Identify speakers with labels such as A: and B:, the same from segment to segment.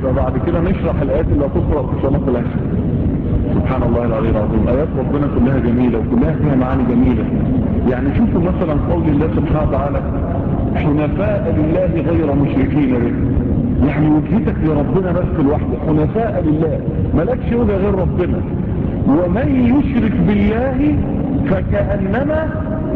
A: يبقى بعد كده نشرح الآيات اللي هتقرأ في صلاة العشاء سبحان الله العلي العظيم آيات ربنا كلها جميلة وكلها فيها معاني جميلة يعني شوفوا مثلا قول الله سبحانه وتعالى حنفاء لله غير مشركين به يعني وجهتك لربنا بس لوحده حنفاء لله ملكش وجه غير ربنا ومن يشرك بالله فكأنما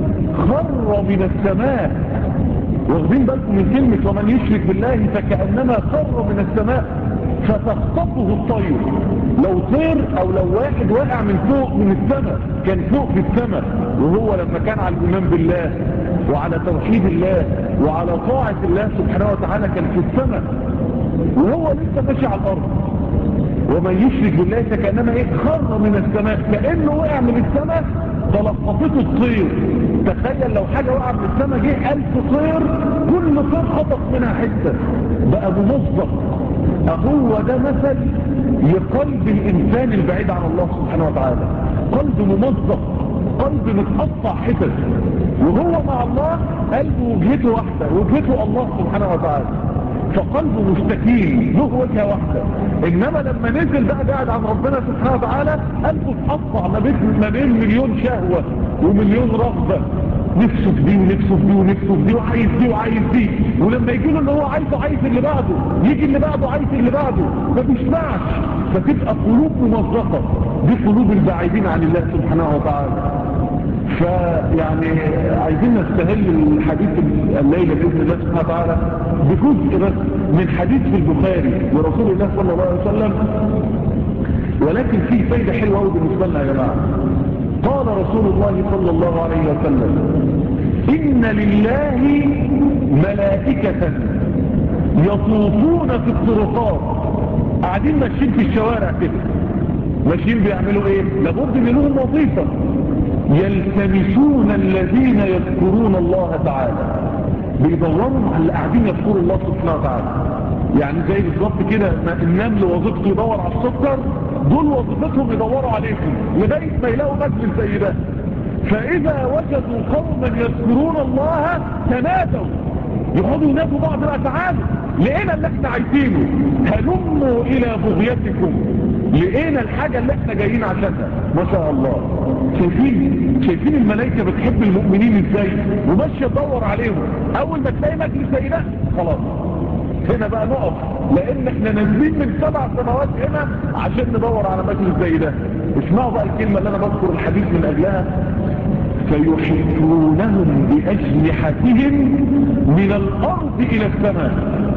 A: خر من السماء واخدين بالكم من كلمة ومن يشرك بالله فكأنما خر من السماء فتخطفه الطير لو طير او لو واحد واقع من فوق من السماء كان فوق في السماء وهو لما كان على الايمان بالله وعلى توحيد الله وعلى طاعة الله سبحانه وتعالى كان في السماء وهو لسه ماشي على الارض ومن يشرك بالله فكأنما ايه خر من السماء كأنه وقع من السماء تلقفته الطير تخيل لو حاجة وقع من السماء جه ألف طير كل طير خطف منها حتة بقى بمصدق أهو ده مثل لقلب الإنسان البعيد عن الله سبحانه وتعالى قلب ممزق قلب متقطع حتت وهو مع الله قلبه وجهته واحدة وجهته الله سبحانه وتعالى فقلبه مستكين له وجهه واحدة انما لما نزل بقى بعد عن ربنا سبحانه وتعالى قلبه اتقطع ما بين ما بين مليون شهوة ومليون رغبة نفسه في دي ونفسه في دي ونفسه في دي وعايز دي وعايز دي ولما يجي له اللي هو عايزه عايز اللي بعده يجي اللي بعده عايز اللي بعده ما بيسمعش فتبقى قلوب ممزقة دي قلوب البعيدين عن الله سبحانه وتعالى فيعني عايزين نستهل الحديث الليلة بإذن الله سبحانه وتعالى بجزء بس من حديث في البخاري لرسول الله صلى الله عليه وسلم ولكن فيه فايدة حلوة قوي بالنسبة لنا يا جماعة قال رسول الله صلى الله عليه وسلم إن لله ملائكة يطوفون في الطرقات قاعدين ماشيين في الشوارع كده ماشيين بيعملوا ايه لابد من لهم وظيفة يلتمسون الذين يذكرون الله تعالى بيدوروا على اللي قاعدين يذكروا الله سبحانه وتعالى يعني زي بالظبط كده النمل وظيفته يدور على السكر دول وظيفتهم يدوروا عليكم لغايه ما يلاقوا مجلس زي ده فاذا وجدوا قوما يذكرون الله تنادوا يقعدوا ينادوا بعض بقى تعالوا لقينا اللي احنا عايزينه هلموا الى بغيتكم لقينا الحاجة اللي احنا جايين عشانها ما شاء الله شايفين شايفين الملائكة بتحب المؤمنين ازاي وماشية تدور عليهم اول ما تلاقي مجلس زي ده خلاص هنا بقى نقف لان احنا نازلين من سبع سنوات هنا عشان ندور على مجلس زي ده اسمعوا بقى الكلمة اللي انا بذكر الحديث من اجلها فيحبونهم بأجنحتهم من الأرض إلى السماء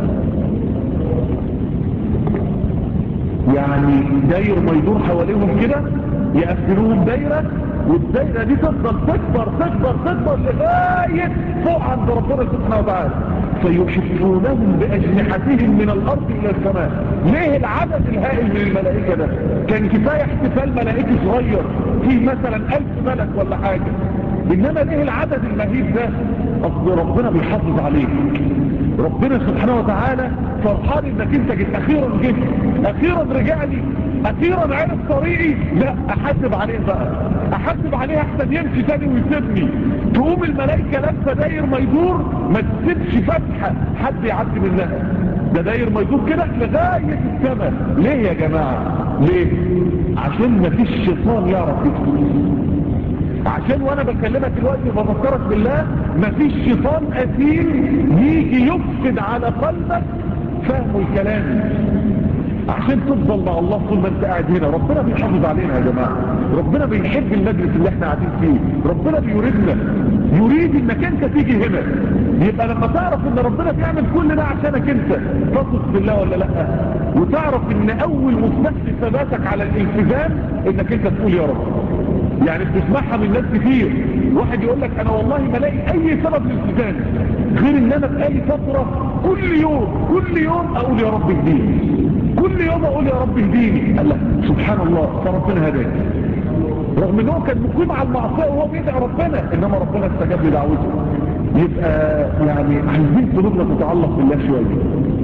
A: يعني داير ما يدور حواليهم كده يقفلوهم دايرة والدايرة دي تفضل تكبر تكبر تكبر لغاية فوق عند ربنا سبحانه وتعالى فيحفونهم بأجنحتهم من الأرض إلى السماء ليه العدد الهائل من الملائكة ده كان كفاية احتفال ملائكي صغير فيه مثلا ألف ملك ولا حاجة إنما ليه العدد المهيب ده أصل ربنا بيحافظ عليك ربنا سبحانه وتعالى فرحان انك انت جيت اخيرا جيت اخيرا رجع لي اخيرا عرف طريقي لا احاسب عليه بقى احاسب عليه احسن يمشي تاني ويسيبني تقوم الملائكة لابسه داير ما يدور ما تسيبش فتحة حد يعدي منها ده داير ما يدور كده لغاية السماء ليه يا جماعة ليه عشان ما فيش شيطان يعرف يدخل عشان وانا بكلمك دلوقتي بفكرك بالله مفيش شيطان اثير يجي يفسد على قلبك فهم الكلام عشان تفضل مع الله طول ما انت قاعد هنا ربنا بيحافظ علينا يا جماعة ربنا بيحب المجلس اللي احنا قاعدين فيه ربنا بيريدنا يريد انك انت تيجي هنا يبقى لما تعرف ان ربنا بيعمل كل ده عشانك انت تثق بالله ولا لا وتعرف ان اول مفتاح لثباتك على الالتزام انك انت تقول يا رب يعني بتسمعها من ناس كتير واحد يقول لك انا والله ما الاقي اي سبب للالتزام غير ان انا بقالي فترة كل يوم كل يوم اقول يا رب اهديني كل يوم اقول يا رب اهديني قال لك سبحان الله فربنا هداني رغم انه كان مقيم على المعصيه وهو بيدعي ربنا انما ربنا استجاب لدعوته يبقى يعني عايزين قلوبنا تتعلق بالله شويه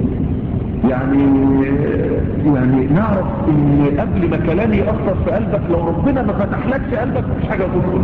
A: يعني يعني نعرف ان قبل ما كلامي يأثر في قلبك لو ربنا ما فتحلكش قلبك مفيش حاجة تدخل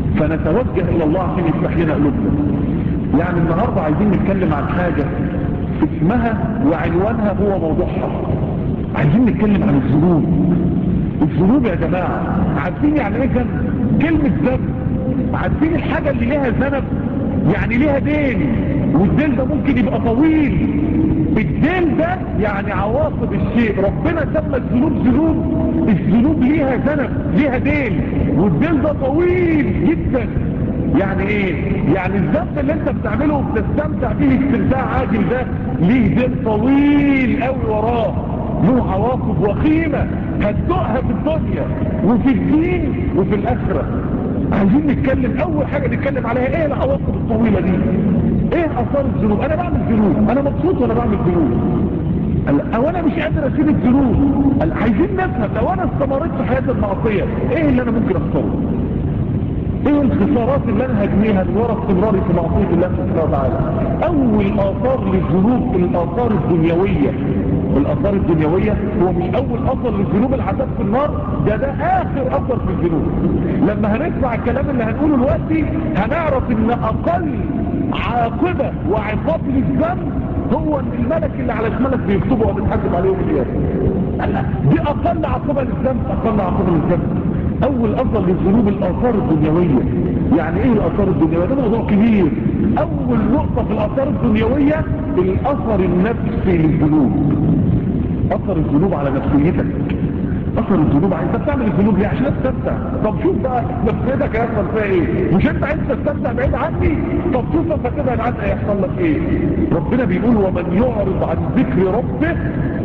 A: فنتوجه الى الله عشان يفتح لنا قلوبنا يعني النهاردة عايزين نتكلم عن حاجة اسمها وعنوانها هو موضوعها عايزين نتكلم عن الذنوب الذنوب يا جماعة عارفين يعني ايه ذنب كلمة ذنب عارفين الحاجة اللي ليها ذنب يعني ليها دين والدين ده ممكن يبقى طويل الدين ده يعني عواقب الشيء ربنا سمى الذنوب ذنوب الذنوب ليها ذنب ليها دين والدين ده طويل جدا يعني ايه يعني الذنب اللي انت بتعمله وبتستمتع فيه استمتاع عاجل ده ليه دين طويل قوي وراه له عواقب وخيمة هتدقها في الدنيا وفي الدين وفي الاخرة عايزين نتكلم اول حاجة نتكلم عليها ايه العواقب الطويلة دي ايه اثار الذنوب انا بعمل ذنوب انا مبسوط وانا بعمل ذنوب او انا مش قادر اسيب الذنوب عايزين نفهم لو انا استمريت في حياة المعصية ايه اللي انا ممكن اخسره ايه الخسارات اللي انا هجنيها من وراء استمراري في معصية الله سبحانه وتعالى اول اثار للذنوب الاثار الدنيوية الاثار الدنيوية هو مش اول اثر للذنوب العذاب في النار ده ده اخر اثر في الذنوب لما هنسمع الكلام اللي هنقوله دلوقتي هنعرف ان اقل عاقبة وعقاب للذنب هو ان الملك اللي على شمالك بيكتبه وبيتحاسب عليه يوم القيامه دي اقل عقوبه للذنب اقل عقوبه للذنب اول افضل للذنوب الاثار الدنيويه يعني ايه الاثار الدنيويه ده موضوع كبير اول نقطه في الاثار الدنيويه الاثر النفسي للذنوب اثر الذنوب على نفسيتك اثر الذنوب انت بتعمل الذنوب ليه عشان تستمتع طب شوف بقى نفسيتك هيحصل فيها ايه مش انت عايز تستمتع بعيد عني طب شوف لما تبعد عني هيحصل لك ايه ربنا بيقول ومن يعرض عن ذكر ربه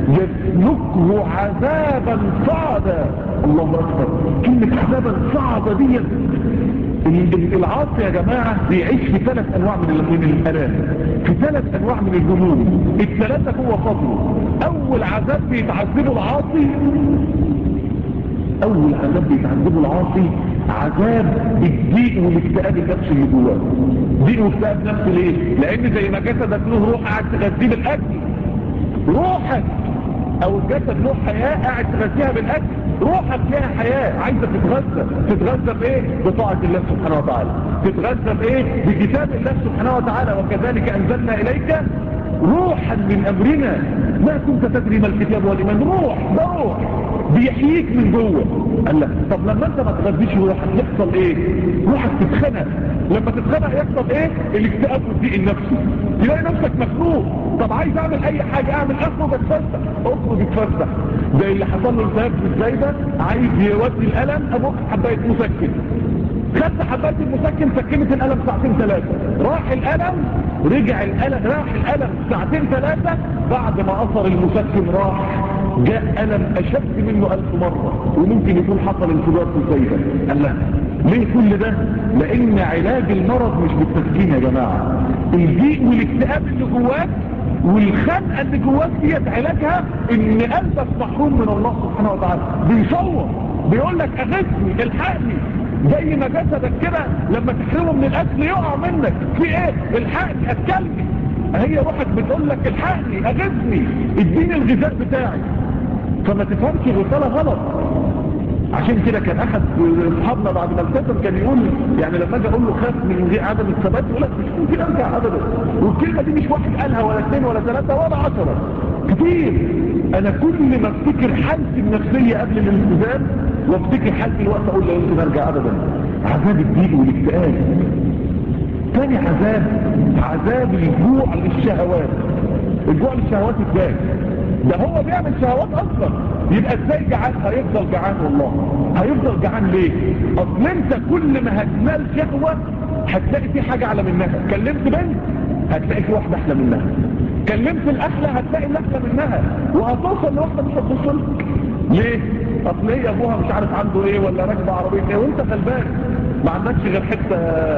A: يسلكه عذابا صعدا الله اكبر كلمه عذابا صعدا دي العاصي يا جماعة بيعيش في ثلاث انواع من من الالام في ثلاث انواع من الذنوب الثلاثة هو فضله اول عذاب بيتعذبه العاصي اول عذاب بيتعذبه العاصي عذاب الضيق والاكتئاب النفسي اللي جواه ضيق واكتئاب نفسي ليه لان زي ما جسدك له روح قاعد تغذيه بالاكل روحك او الجسد له حياة قاعد تغذيها بالاكل روحك لها حياة عايزة تتغذى تتغذى بايه بطاعة الله سبحانه وتعالى تتغذى بايه بكتاب الله سبحانه وتعالى وكذلك انزلنا اليك روحا من امرنا ما كنت تدري ما الكتاب والايمان روح ده روح بيحييك من جوه قال لك طب لما انت ما تغذيش روحك يحصل ايه روحك تتخنق لما تتخنق يحصل ايه الاكتئاب والضيق النفسي تلاقي نفسك مخنوق طب عايز اعمل اي حاجه اعمل اخرج اتفسح اخرج اتفسح زي اللي حصل له التهاب في الزايده عايز يودي الالم ابوك حبايه مسكن خدت حبايه المسكن سكنت الالم ساعتين ثلاثه راح الالم رجع الالم راح الالم ساعتين ثلاثه بعد ما اثر المسكن راح جاء ألم أشد منه ألف مرة وممكن يكون حصل انفجار في الزيدة قال لا ليه كل ده لأن علاج المرض مش بالتسكين يا جماعة الضيق والاكتئاب اللي جواك والخنقة اللي جواك ديت علاجها ان قلبك محروم من الله سبحانه وتعالى بيصور بيقول لك اغثني الحقني زي ما جسدك كده لما تحرمه من الاكل يقع منك في ايه الحقني اكلني هي روحك بتقول لك الحقني اغثني اديني الغذاء بتاعي فما تفهمش الرساله غلط عشان كده كان احد اصحابنا بعد ما التزم كان يقول يعني لما اجي اقول له خاف من غير عدم الثبات يقول لك مش ممكن ارجع ابدا والكلمه دي مش واحد قالها ولا اثنين ولا ثلاثه ولا عشره كتير انا كل ما افتكر حالتي النفسيه قبل الالتزام وافتكر حالتي الوقت اقول لا يمكن ارجع ابدا عذاب الضيق والاكتئاب تاني عذاب عذاب الجوع للشهوات الجوع للشهوات ازاي ده هو بيعمل شهوات اصلا يبقى ازاي جعان هيفضل جعان والله هيفضل جعان ليه اصل انت كل ما هتنال شهوة هتلاقي في حاجة اعلى منها كلمت بنت هتلاقي في واحدة احلى منها كلمت الاحلى هتلاقي الاحلى منها وهتوصل لواحدة مش هتوصل ليه اصل هي ابوها مش عارف عنده ايه ولا راكبه عربيه ايه وانت غلبان ما عندكش غير حته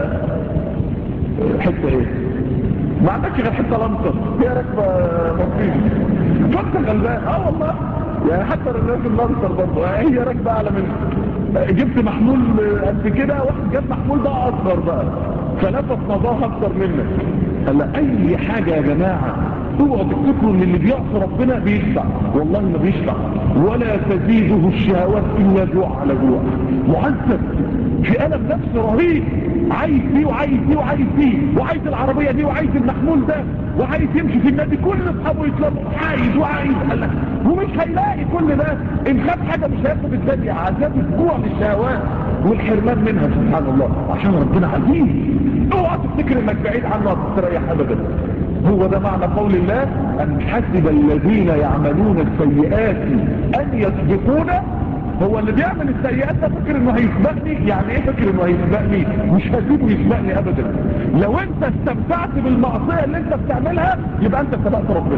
A: حته ايه ما عندكش غير حته لمطه هي راكبه مرسيدس فانت غلبان اه والله يعني حتى الناس اللمطر برضه هي راكبه اعلى من جبت محمول قد كده واحد جاب محمول بقى اصغر بقى فنفس نظاها اكتر منك هلا اي حاجه يا جماعه اوعوا تفتكروا ان اللي بيعصي ربنا بيشبع والله ما بيشبع ولا تزيده الشهوات الا جوع على جوع معذب في الم نفسي رهيب عايز دي وعايز دي وعايز دي وعايز العربيه دي وعايز المحمول ده وعايز يمشي في النادي كل اصحابه يطلبوا عايز وعايز قال لك ومش هيلاقي كل ده ان خد حاجه مش هياخد الثانيه عذاب الجوع للشهوات والحرمان منها سبحان الله عشان ربنا عزيز اوعى تفتكر انك بعيد عنه هتستريح ابدا هو ده معنى قول الله ان حسب الذين يعملون السيئات ان يسبقونا هو اللي بيعمل السيئات ده فكر انه هيسبقني يعني ايه فكر انه هيسبقني مش هسيبه يسبقني ابدا لو انت استمتعت بالمعصية اللي انت بتعملها يبقى انت سبقت ربنا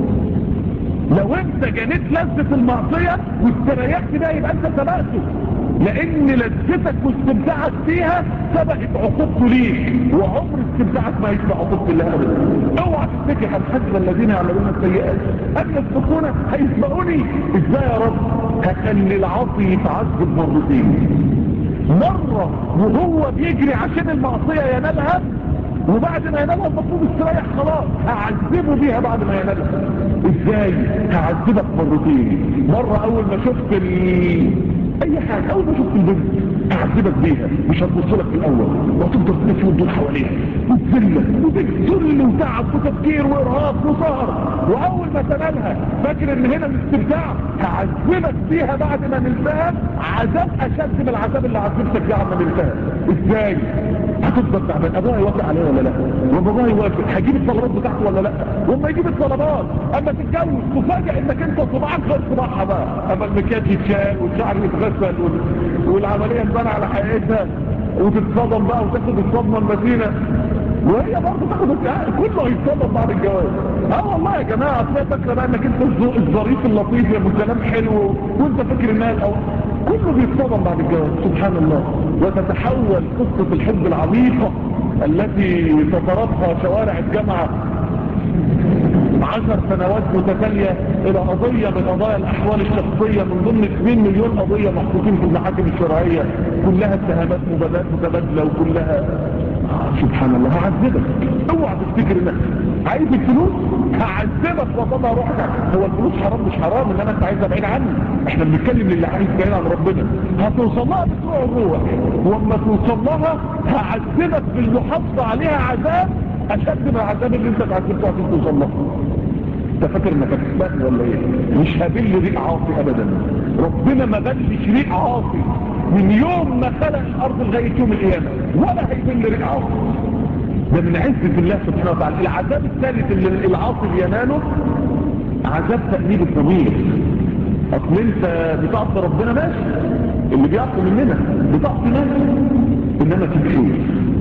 A: لو انت جنيت لذة المعصية واستريحت ده يبقى انت سبقته لان لذتك واستمتاعك فيها سبقت عقوبته ليك وعمر استمتاعك ما يسبق عقوبة الله ابدا اوعى تفتكر هل حسب الذين يعملون السيئات ان يسبقونا هيسبقوني ازاي يا رب هخلي العاصي يتعذب مرتين مرة وهو بيجري عشان المعصية ينالها وبعد ما ينالها المفروض استريح خلاص هعذبه بيها بعد ما ينالها ازاي هعذبك مرتين مرة اول ما شفت ال... اي حاجة اول ما شفت البنت هعذبك بيها مش هتبص لك في الاول وهتفضل تلف وتدور حواليها وتذلك وتذل وتعب وتفكير وارهاق وسهر واول ما تنالها فاكر ان هنا الاستمتاع هعذبك بيها بعد ما نلتها عذاب اشد من العذاب اللي عذبتك بيه عما نلتها ازاي هتفضل تعبان ابوها يوافق عليه ولا لا وباباها يوافق هجيب الطلبات بتاعته ولا لا وما يجيب الطلبات اما تتجوز تفاجئ انك انت صباعك غير صباعها بقى اما المكياج يتشال والشعر يتغسل والعمليه تبان على حقيقتها وتتصدم بقى وتاخد الصدمه المتينه وهي برضه تاخد الشعر كله هيتصدم بعد الجواز اه والله يا جماعه اصل فاكره بقى انك انت الذوق الظريف اللطيف يا كلام حلو وانت فاكر انها الاول كله بيتصدم بعد الجواز سبحان الله وتتحول قصه الحب العميقه التي تتربها شوارع الجامعه عشر سنوات متتالية الى قضية من قضايا الاحوال الشخصية من ضمن 2 مليون قضية محطوطين في المحاكم الشرعية كلها اتهامات متبادلة وكلها آه سبحان الله هعذبك اوعى تفتكر انك عايز الفلوس هعذبك وطلع روحك هو الفلوس حرام مش حرام ان انا انت عايز ابعد عني احنا بنتكلم للي عايز بعيد عن ربنا هتوصل لها بسوء الروح واما توصل لها هعذبك بالمحافظة عليها عذاب اشد من العذاب اللي انت اتعذبته عشان توصل له انت فاكر انك هتسبقني ولا ايه مش هبل ريق عاصي ابدا ربنا ما بلش ريق عاصي من يوم ما خلق الارض لغايه يوم القيامه ولا هيبل ريق عاصي ده من عزة الله سبحانه وتعالى العذاب الثالث اللي العاصي بيناله عذاب تأنيب الضمير اصل انت بتعصي ربنا ماشي اللي بيعصي مننا بتعصي ماشي انما فيك خير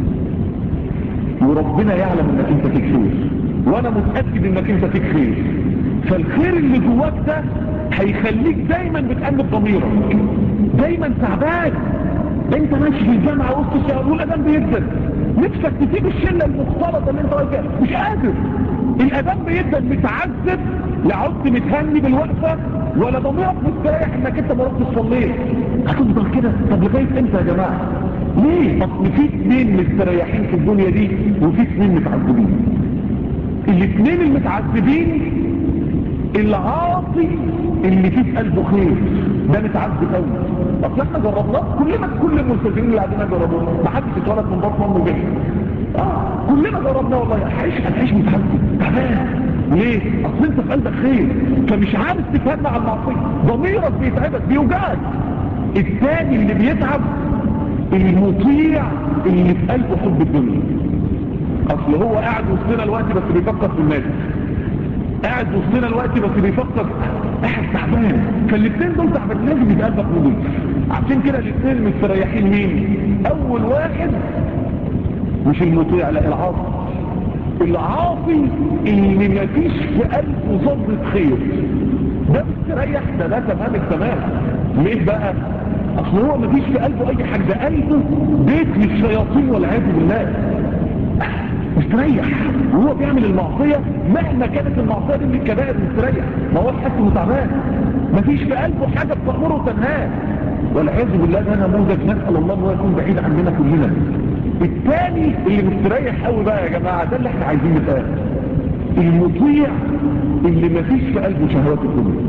A: وربنا يعلم انك انت فيك خير وانا متأكد انك انت فيك خير فالخير اللي جواك ده هيخليك دايما بتأنب ضميرك دايما تعبان انت ماشي في الجامعة وسط الشهر والادام بيدن نفسك تسيب الشلة المختلطة اللي انت واقف مش قادر الادام بيدن متعذب لا عدت متهني بالوقفة ولا ضميرك مستريح انك انت ما رحتش صليت هتفضل كده طب لغاية امتى يا جماعة ليه اصل في اثنين مستريحين في الدنيا دي وفي اثنين متعذبين الاثنين المتعذبين العاصي اللي فيه في قلبه خير ده متعذب قوي اصل احنا جربناه كلنا كل الملتزمين اللي قاعدين جربوه ما حدش اتولد من بطن امه جاي اه كلنا جربناه والله هتعيش هتعيش متعذب تعبان ليه اصل انت في قلبك خير فمش عارف تفهم على المعصيه ضميرك بيتعبك بيوجعك الثاني اللي بيتعب المطيع اللي في قلبه حب الدنيا اصل هو قاعد وسطنا الوقت بس بيفكر في الناس قاعد وسطنا الوقت بس بيفكر قاعد تعبان فالاثنين دول تعبان لازم يبقى قلبك نضيف عشان كده الاثنين مستريحين مين اول واحد مش المطيع لا العاصي العاصي اللي مفيش في قلبه ظنة خير ده مستريح ده ده تمام التمام ليه بقى اصل هو مفيش في قلبه اي حاجه ده قلبه بيت للشياطين والعياذ بالله مستريح وهو بيعمل المعصية مهما كانت المعصية دي من الكبائر مستريح ما هو تحس انه تعبان مفيش في قلبه حاجة بتأمره وتنهاه والعياذ بالله ده نموذج نسأل الله ان هو يكون بعيد عننا كلنا الثاني اللي مستريح قوي بقى يا جماعة ده اللي احنا عايزين نتقال المطيع اللي مفيش في قلبه شهوات الدنيا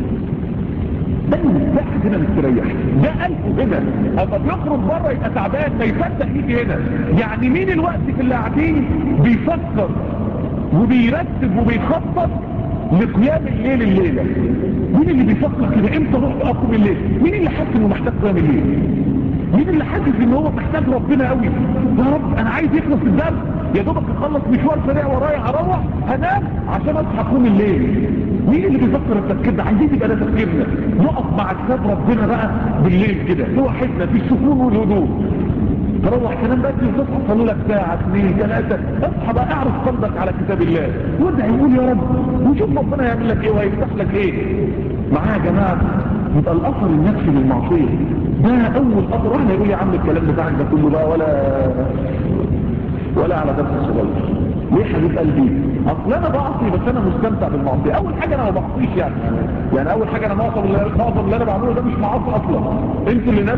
A: ده المفتاح هنا مستريح ده قلبه هنا اما بيخرج بره يبقى تعبان ما يصدق يجي هنا يعني مين الوقت في اللي قاعدين بيفكر وبيرتب وبيخطط لقيام الليل الليلة مين اللي بيفكر كده امتى اروح اقوم الليل مين اللي حاسس انه محتاج قيام الليل مين اللي حاسس ان هو محتاج ربنا قوي يا رب انا عايز يخلص الدرس يا دوبك اخلص مشوار سريع ورايا اروح هنام عشان اصحى اقوم الليل مين اللي بيفكر التفكير ده عايزين يبقى ده تفكيرنا نقف مع كتاب ربنا بقى بالليل كده لوحدنا في السكون والهدوء تروح تنام بدري وتصحى تصلي لك ساعة اثنين ثلاثة اصحى بقى اعرف قلبك على كتاب الله وادعي يقول يا رب وشوف ربنا يعمل لك ايه وهيفتح لك ايه معايا يا جماعة يبقى الاثر النفسي للمعصية ده اول اثر واحنا يقول يا عم الكلام بتاعك ده كله بقى ولا ولا على درس الصغير ليه حبيب قلبي اصل انا بعصي بس انا مستمتع بالمعصيه اول حاجه انا ما بعصيش يعني يعني اول حاجه انا معظم اللي معظم اللي انا بعمله ده مش معاصي اصلا انتوا اللي ناس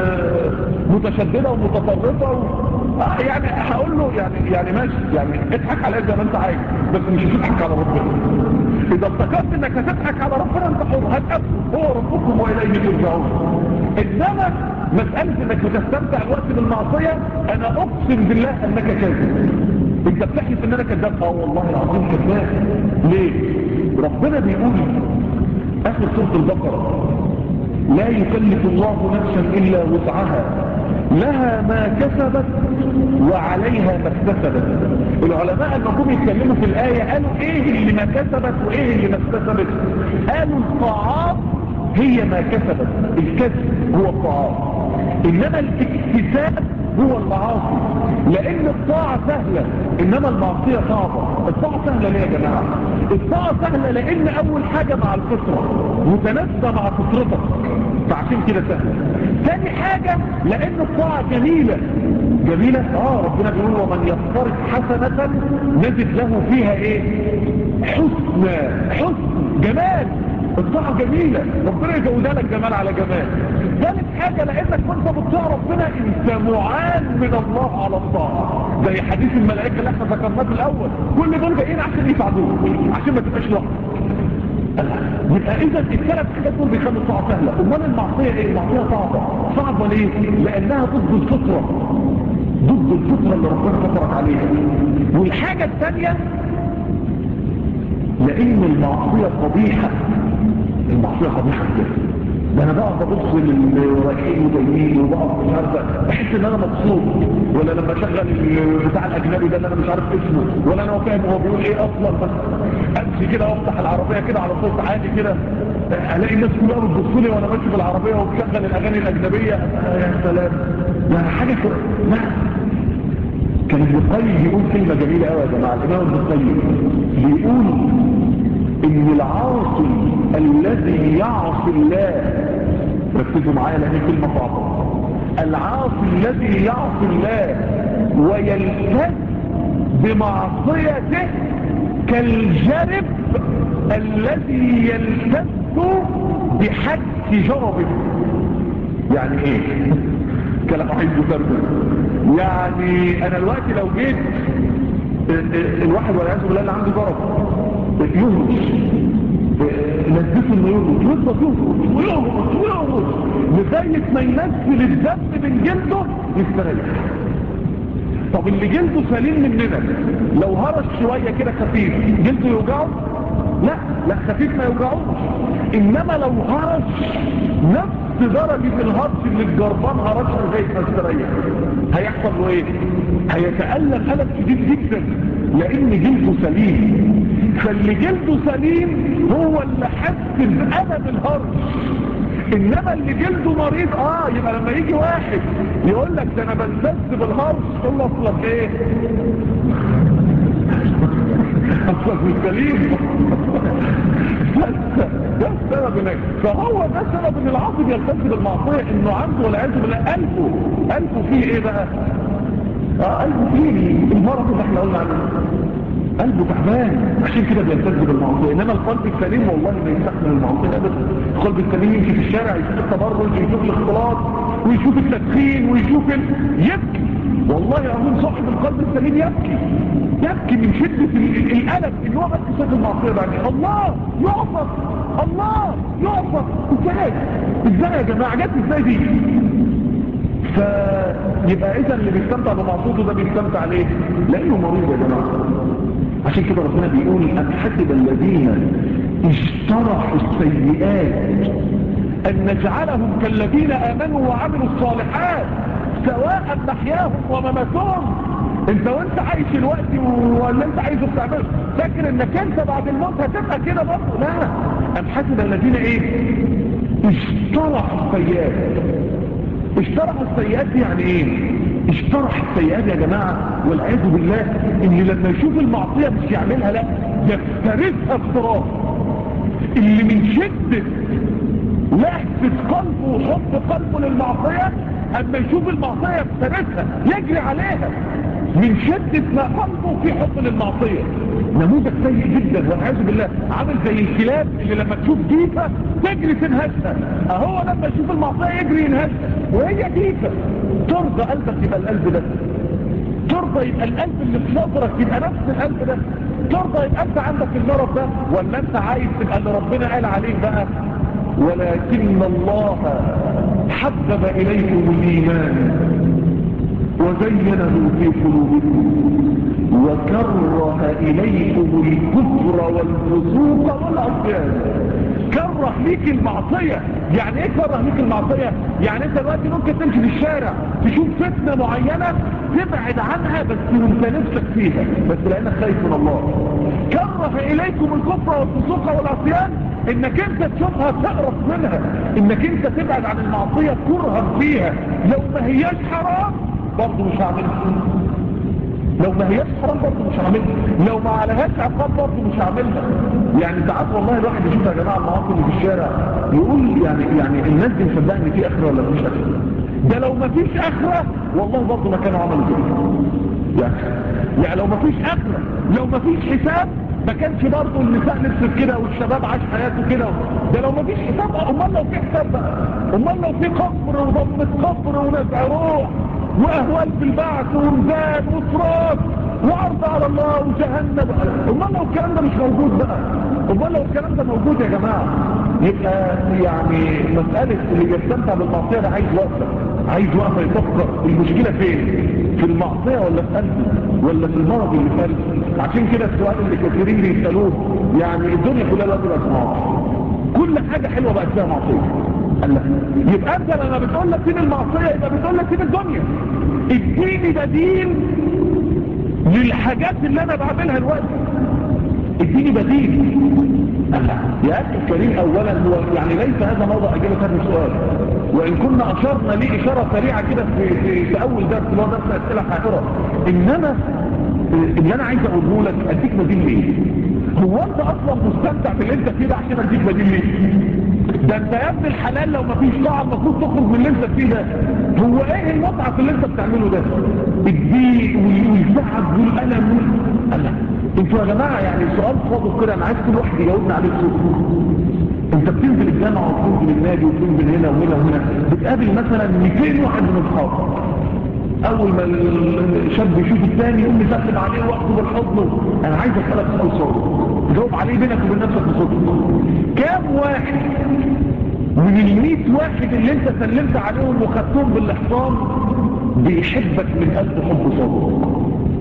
A: متشدده ومتطرفه و... آه يعني هقول له يعني يعني ماشي يعني اضحك على زي ما انت عايز بس مش هتضحك على ربنا اذا افتكرت انك هتضحك على ربنا انت حر هتقف هو ربكم واليه ترجعون انما مساله انك بتستمتع الوقت بالمعصيه انا اقسم بالله انك كاذب انت بتحلف ان انا كذاب اه والله العظيم كذاب ليه ربنا بيقول اخر سوره البقره لا يكلف الله نفسا الا وسعها لها ما كسبت وعليها ما اكتسبت العلماء لما جم يتكلموا في الايه قالوا ايه اللي ما كسبت وايه اللي ما اكتسبت قالوا الطاعات هي ما كسبت الكسب هو الطاعات انما الاكتساب هو المعاصي لان الطاعة سهلة انما المعصية صعبة الطاعة سهلة ليه يا جماعة الطاعة سهلة لان اول حاجة مع الفطرة متناسبة مع فطرتك فعشان كده سهلة ثاني حاجة لان الطاعة جميلة جميلة اه ربنا بيقول ومن يفترض حسنة نجد له فيها ايه حسنى حسن جمال الطاعة جميلة ربنا يزودها لك جمال على جمال ثالث حاجة لانك وانت بتطيع ربنا انت معان من الله على الطاعة زي حديث الملائكة اللي احنا ذكرناه في الاول كل دول جايين عشان يساعدوك عشان ما تبقاش لوحدك يبقى اذا الثلاث حاجات دول بيخلوا الطاعة سهلة امال المعصية ايه المعصية صعبة صعبة ليه لانها ضد الفطرة ضد الفطرة اللي ربنا فطرك عليها والحاجة الثانية لان المعصية قبيحة المعصية قبيحة كده ده انا بقى ببص للرايحين وجايين وبقف مش عارفه بحس ان انا مبسوط ولا لما اشغل بتاع الاجنبي ده اللي انا مش عارف اسمه ولا انا فاهم هو بيقول ايه اصلا بس امشي كده وافتح العربيه كده على صوت عالي كده الاقي الناس كلها بتبص لي وانا ماشي بالعربيه وبشغل الاغاني الاجنبيه يا سلام لا حاجه كده لا كان ابن القيم بيقول كلمه جميله قوي يا جماعه الامام ابن القيم بيقول ان العاصي الذي يعصي الله ركزوا معايا لان كلمه صعبه العاصي الذي يعصي الله ويلتز بمعصيته كالجرب الذي يلتز بحد جربه يعني ايه كلام عايز ترجم يعني انا دلوقتي لو جيت الواحد والعياذ بالله اللي عنده جرب يهرش لذته انه يهرش يفضل يهرش ويهرش ويهرش لغايه ما ينزل الدم من جلده يستريح طب اللي جلده سليم مننا لو هرش شويه كده خفيف جلده يوجعه لا لا خفيف ما يوجعوش انما لو هرش نفس درجة الهرش اللي الجربان هرشها لغاية ما استريح هيحصل له ايه هيتألم ألم شديد جدا لان جلده سليم فاللي جلده سليم هو اللي حس بألم الهرش انما اللي جلده مريض اه يبقى لما يجي واحد يقول لك ده انا بلتز بالهرش تقول له اصلك ايه اصلك مش سليم ده السبب هناك فهو ده السبب ان العاصي يلتز بالمعصيه انه عنده والعياذ بالله قلبه قلبه فيه ايه بقى اه قلبه فيه المرض اللي احنا قلنا عنه قلبه تعبان عشان كده بيلتز بالمعصيه انما القلب السليم والله ما يستحمل المعصيه ابدا القلب السليم يمشي في الشارع يشوف التبرج ويشوف الاختلاط ويشوف التدخين ويشوف ال... يبكي والله العظيم صاحب القلب السليم يبكي يبكي من شدة الألم بالك ان هو بس شاف المعصيه بعدين الله يعصر الله يعصر ازاي ازاي يا جماعه جت ازاي دي فيبقى اذا اللي بيستمتع بمعصيته ده بيستمتع ليه لانه مريض يا جماعه عشان كده ربنا بيقول ام حسب الذين اجترحوا السيئات ان نجعلهم كالذين امنوا وعملوا الصالحات سواء محياهم ومماتهم انت وانت عايش الوقت ولا انت عايزه بتعمله فاكر انك انت بعد الموت هتبقى كده برضه لا ام حسب الذين ايه اجترحوا السيئات اجترحوا السيئات دي يعني ايه اجترح السيئات يا جماعة والعياذ بالله ان لما يشوف المعصية مش يعملها لا يفترسها افتراض اللي من شدة لحظة قلبه وحب قلبه للمعصية اما يشوف المعصية يفترسها يجري عليها من شدة ما قلبه في حب للمعصية نموذج سيء جدا والعياذ بالله عامل زي الكلاب اللي لما تشوف ديفة تجري تنهشها اهو لما يشوف المعصية يجري ينهشها وهي ديفة ترضى قلبك يبقى القلب ده ترضى يبقى القلب اللي في نظرك يبقى نفس القلب ده ترضى يبقى انت عندك المرض ده ولا انت عايز تبقى اللي ربنا قال عليك بقى ولكن الله حبب اليكم الايمان وزينه في قلوبكم وكره إليكم الكفر والفسوق والعصيان كره ليك المعصية يعني ايه كره ليك المعصية يعني انت دلوقتي ممكن تمشي في الشارع تشوف فتنة معينة تبعد عنها بس وانت نفسك فيها بس لانك خايف من الله كره اليكم الكفر والفسوق والعصيان انك انت تشوفها تقرف منها انك انت تبعد عن المعصية كرها فيها لو ما هياش حرام برضه مش هعملها لو ما هياش حرام برضه مش هعملها لو ما عليهاش عقاب برضه مش هعملها يعني ساعات والله الواحد يشوف يا جماعه المعاصي اللي في الشارع يقول يعني يعني الناس دي مصدقه ان في اخره ولا مفيش اخره ده لو ما فيش اخره والله برضه ما كانوا عملوا كده يعني يعني لو ما فيش اخره لو ما فيش حساب ما كانش برضه النساء لبست كده والشباب عاش حياته كده ده لو ما فيش حساب امال لو في حساب بقى امال لو في قبر وضمة قبر ونزع روح واهوال في البعث ومزاد وصراط وعرض على الله وجهنم امال لو الكلام ده مش موجود بقى امال لو الكلام ده موجود يا جماعه يبقى يعني مساله اللي بيستمتع بالمعصيه ده عايز وقفه عايز وقفه يفكر المشكله فين في المعصيه ولا في قلبه ولا في المرض اللي في قلبه عشان كده السؤال اللي كثيرين بيسالوه يعني الدنيا كلها دلوقتي بقت معاصي كل حاجه حلوه بقت فيها معصيه قال لك يبقى انت لما بتقول لك سيب المعصيه يبقى بتقول لك سيب الدنيا اديني بديل للحاجات اللي انا بعملها الوقت اديني بديل يا أخي الكريم أولا هو يعني ليس هذا موضع أجابة هذا السؤال وإن كنا أشرنا ليه إشارة سريعة كده في, في, في أول درس اللي هو درس أسئلة حائرة إنما اللي أنا عايز أقوله لك أديك بديل ليه هو أنت أصلا مستمتع باللي أنت فيه ده عشان أديك بديل ليه ده أنت يا ابن الحلال لو مفيش طاعة المفروض تخرج من اللي أنت فيه ده هو إيه المتعة في اللي أنت بتعمله ده الضيق والتعب والألم وال... انتوا يا جماعة يعني سؤال صادق كده انا عايز كل واحد يجاوبنا عليه بصوت انت بتنزل الجامعة وبتنزل النادي وبتنزل هنا وهنا وهنا بتقابل مثلا 200 واحد من اصحابك اول ما الشاب يشوف الثاني يقوم يسلم عليه واخده بالحضن انا عايز اسالك سؤال صادق تجاوب عليه بينك وبين نفسك بصدق كام واحد من ال 100 واحد اللي انت سلمت عليهم وخدتهم بالاحضان بيحبك من قلب حب صادق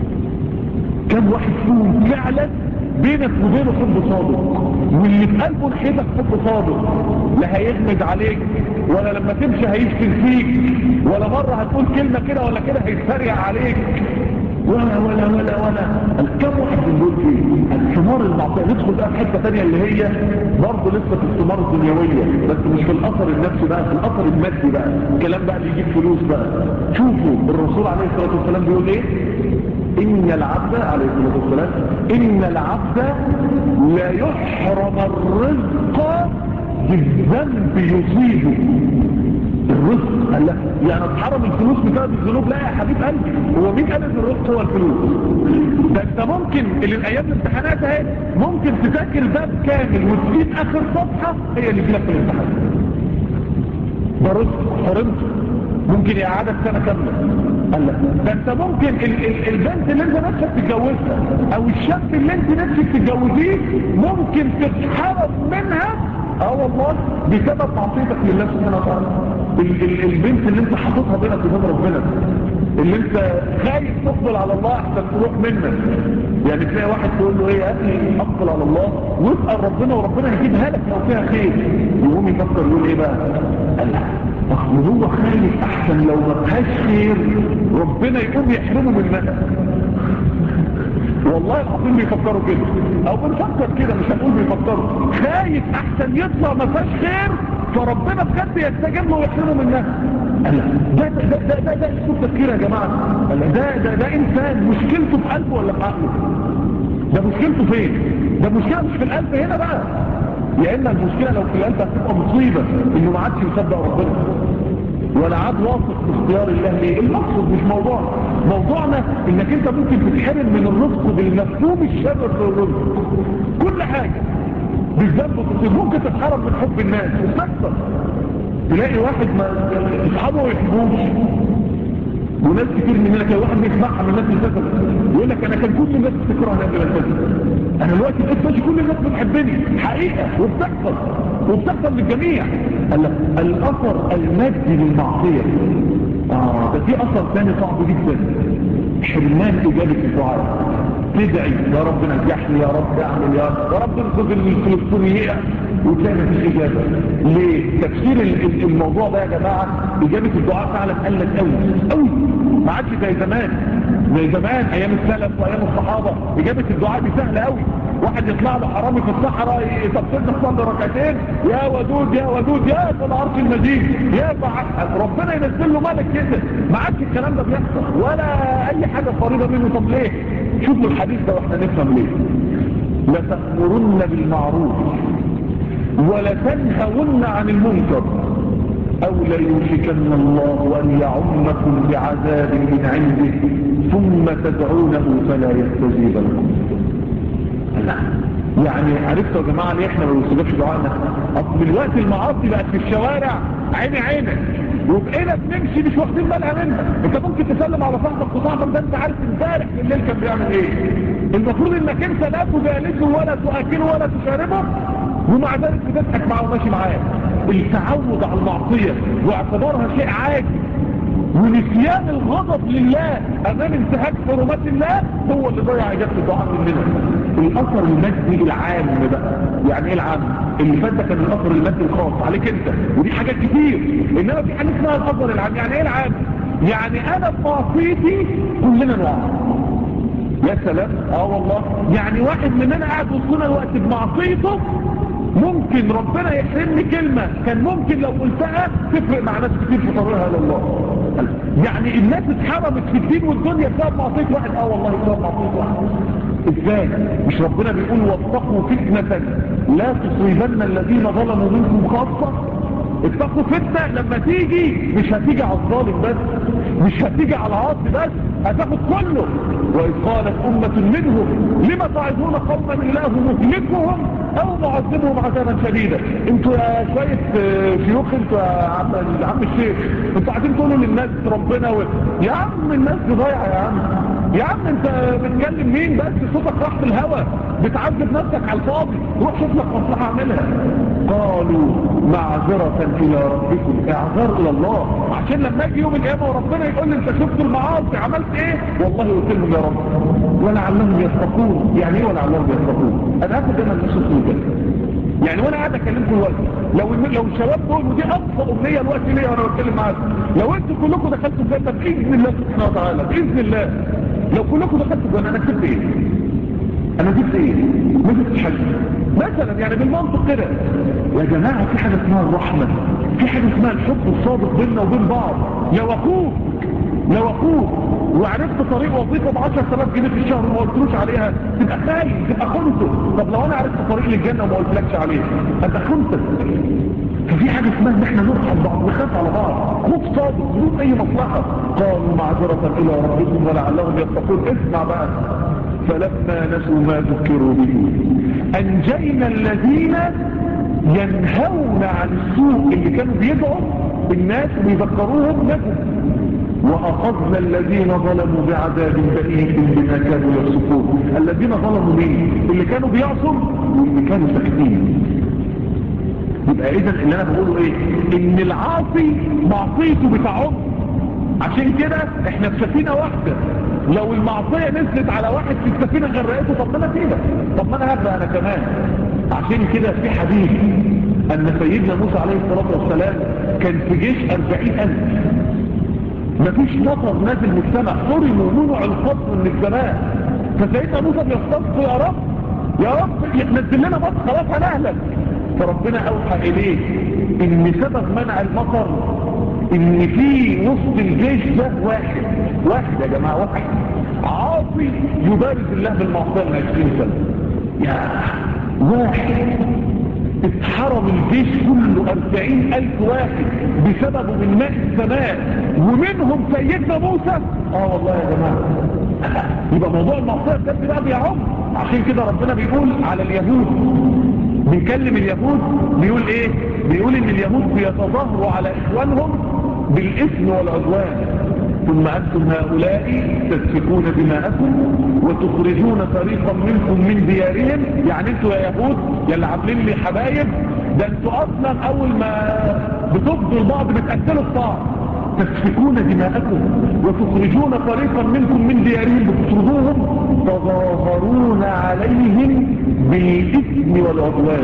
A: كم واحد فيهم فعلا بينك وبينه حب صادق واللي في قلبه نحبك حب صادق لا هيغمد عليك ولا لما تمشي هيشتم فيك ولا مرة هتقول كلمة كده ولا كده هيتريق عليك ولا ولا ولا ولا كم واحد من دول فيه الثمار المعطية ندخل بقى في حتة تانية اللي هي برضه لسه في الثمار الدنيوية بس مش في الأثر النفسي بقى في الأثر المادي بقى الكلام بقى بيجيب فلوس بقى شوفوا الرسول عليه الصلاة والسلام بيقول ايه إن العبد عليه الصلاة والسلام إن العبد لا يحرم الرزق بالذنب يصيبه الرزق قال لا يعني اتحرم الفلوس بسبب الذنوب لا يا حبيب قلبي هو مين قال ان الرزق هو الفلوس ده انت ممكن اللي الايام الامتحانات اهي ممكن تذاكر باب كامل وتجيب اخر صفحه هي اللي تجيلك في الامتحان ده رزق حرمته ممكن اعاده سنه كامله قال لا ده انت ممكن ال ال البنت اللي انت نفسك تتجوزها او الشاب اللي انت نفسك تتجوزيه ممكن تتحرم منها اه والله بسبب معصيتك لله سبحانه وتعالى ال ال البنت اللي انت حاططها بينك وبين ربنا اللي انت خايف تقبل على الله احسن تروح منك يعني تلاقي واحد تقول له ايه يا اخي اقبل على الله واسال ربنا وربنا يجيبها لك لو فيها خير يقوم يفكر يقول ايه بقى قال لا اصل هو خايف احسن لو ما فيهاش خير ربنا يقوم يحرمه منها والله العظيم بيفكروا كده او بنفكر كده مش هنقول بيفكروا خايف احسن يطلع ما فيهاش خير فربنا بجد يستجيب له ويحرمه منها ده ده ده ده ده, ده اسلوب تفكير يا جماعه ده ده ده انسان مشكلته في قلبه ولا في عقله ده مشكلته فين ده مشكله مش في القلب هنا بقى يا اما المشكله لو في القلب هتبقى مصيبه انه ما عادش يصدق ربنا ولا عاد واثق في اختيار الله ليه المقصد مش موضوع موضوعنا انك انت ممكن تتحرم من الرزق بالمفهوم الشرر للرزق كل حاجة بالذنب ممكن تتحرم من حب الناس وتكسر تلاقي واحد ما اصحابه ما يحبوش وناس كتير مننا كان واحد بيسمعها من الناس اللي فاتت يقول لك انا كان كل الناس بتكرهني قبل ما التزم انا دلوقتي بقيت ماشي كل الناس بتحبني حقيقه وبتحصل وبتحصل للجميع قال لك الاثر المادي للمعصيه اه ده في اثر ثاني صعب جدا حرمان اجابه الدعاء تدعي يا رب نجحني يا رب اعمل يا رب يا رب انقذ الفلسطينيين وتلاقي مفيش اجابه ليه تفسير الموضوع ده يا جماعه اجابه الدعاء فعلا قلت قوي قوي ما عادش زي زمان زي زمان ايام السلف وايام الصحابه اجابه الدعاء دي سهله قوي واحد يطلع له حرامي في الصحراء يطبطب تصلي ركعتين يا ودود يا ودود يا ذو العرش المجيد يا فعل ربنا ينزل له ملك كده ما عادش الكلام ده بيحصل ولا اي حاجه قريبه منه طب ليه شوفوا الحديث ده واحنا نفهم ليه لتأمرن بالمعروف ولتنهون عن المنكر أو ليوشكن الله أن يعمكم بعذاب من عنده ثم تدعونه فلا يستجيب لكم يعني عرفتوا يا جماعة ليه احنا ما بنستجابش دعائنا اصل الوقت المعاصي بقت في الشوارع عيني عينك وبقينا بنمشي مش واخدين بالها منها انت ممكن تسلم على صاحبك وصاحبك ده انت عارف امبارح بالليل كان بيعمل ايه المفروض انك انت لا تجالسه ولا تاكله ولا تشاربه ومع ذلك بتضحك معه وماشي معاه التعود على المعصيه واعتبارها شيء عادي ونسيان الغضب لله امام انتهاك حرمات الله هو اللي ضيع اجابه الدعاء مننا الاثر المادي العام بقى يعني ايه العام اللي فات ده كان الاثر المادي الخاص عليك انت ودي حاجات كتير انما في حاجه اسمها الاثر العام يعني ايه العام يعني انا في معصيتي كلنا نقع يا سلام اه والله يعني واحد مننا قاعد وسطنا الوقت بمعصيته ممكن ربنا يحرمني كلمة كان ممكن لو قلتها تفرق مع ناس كتير في طريقها لله يعني الناس اتحرمت في الدين والدنيا بسبب معصية واحد اه والله بسبب معصية واحد ازاي مش ربنا بيقول واتقوا فتنة لا تصيبن الذين ظلموا منكم خاصة اتقوا فتنة لما تيجي مش هتيجي على الظالم بس مش هتيجي على العاصي بس هتاخد كله وإذ قالت أمة منهم لما تعظون قوما الله مهلكهم أو معذبهم عذابا شديدا انتوا يا شوية شيوخ انتوا يا عم, عم الشيخ انتوا عايزين تقولوا للناس ربنا و... يا عم الناس دي ضايعة يا عم يا عم انت بتكلم مين بس صوتك راح في الهوا بتعذب نفسك على الفاضي روح شوف لك مصلحة اعملها قالوا معذرة الى ربكم اعذار الى الله عشان لما اجي يوم القيامة وربنا يقول لي انت شفت المعاصي عملت ايه والله قلت لهم يا رب ولعلهم يتقون يعني ايه ولعلهم يتقون انا هاخد انا النصوص من كده يعني وانا قاعد اكلمكم الوقت لو لو الشباب دول ودي اقصى امنيه الوقت ليا وانا بتكلم معاكم لو انتوا كلكم دخلتوا الجنه باذن الله سبحانه وتعالى باذن الله لو كلكم دخلتوا الجنه انا كسبت ايه انا جبت ايه ما جبتش حاجه مثلا يعني بالمنطق كده يا جماعه في حاجه اسمها الرحمه في حاجه اسمها الحب الصادق بيننا وبين بعض لو اخوك لو اخوك وعرفت طريق وظيفه ب 10000 جنيه في الشهر وما قلتلوش عليها تبقى خايف تبقى خنته طب لو انا عرفت طريق للجنه وما قلتلكش عليه انت خنتك ففي حاجه اسمها ان احنا نرحم بعض نخاف على بعض خوف صادق بدون اي مصلحه قالوا معذره الى ربكم ولعلهم يتقون اسمع بقى فلما نسوا ما ذكروا به انجينا الذين ينهون عن السوء اللي كانوا بيدعوا الناس ويذكروهم نجوا وأخذنا الذين ظلموا بعذاب بئيس بما كانوا يفسقون الذين ظلموا مين اللي كانوا بيعصوا واللي كانوا ساكتين يبقى اذا اللي انا بقوله ايه ان العاصي معصيته بتعم عشان كده احنا في سفينه واحده لو المعصيه نزلت على واحد في السفينه غرقته طب ما انا فيها طب ما انا هبقى انا كمان عشان كده في حديث ان سيدنا موسى عليه الصلاه والسلام كان في جيش 40000 مفيش مطر نازل من السماء حرموا منع القطر من السماء فسيدنا موسى بيستغفر يا رب يا رب نزل لنا مطر خلاص هنهلك فربنا اوحى اليه ان سبب منع المطر ان في وسط الجيش ده واحد واحد يا جماعه واحد عاصي يبارز الله بالمعصيه من 20 سنه يا واحد اتحرم الجيش كله أربعين ألف واحد بسببه من ماء السماء ومنهم سيدنا موسى اه والله يا جماعة يبقى موضوع المعصية بجد بقى بيعم عشان كده ربنا بيقول على اليهود بيكلم اليهود بيقول ايه بيقول ان اليهود بيتظاهروا على اخوانهم بالاثم والعدوان ثم أنتم هؤلاء تسفكون دماءكم وتخرجون فريقا منكم من ديارهم يعني انتوا يا يهود يا اللي عاملين لي حبايب ده انتوا اصلا اول ما بتفضوا البعض بتقتلوا الطاعة تسفكون دماءكم وتخرجون فريقا منكم من ديارهم بتطردوهم تظاهرون عليهم بالإثم والعدوان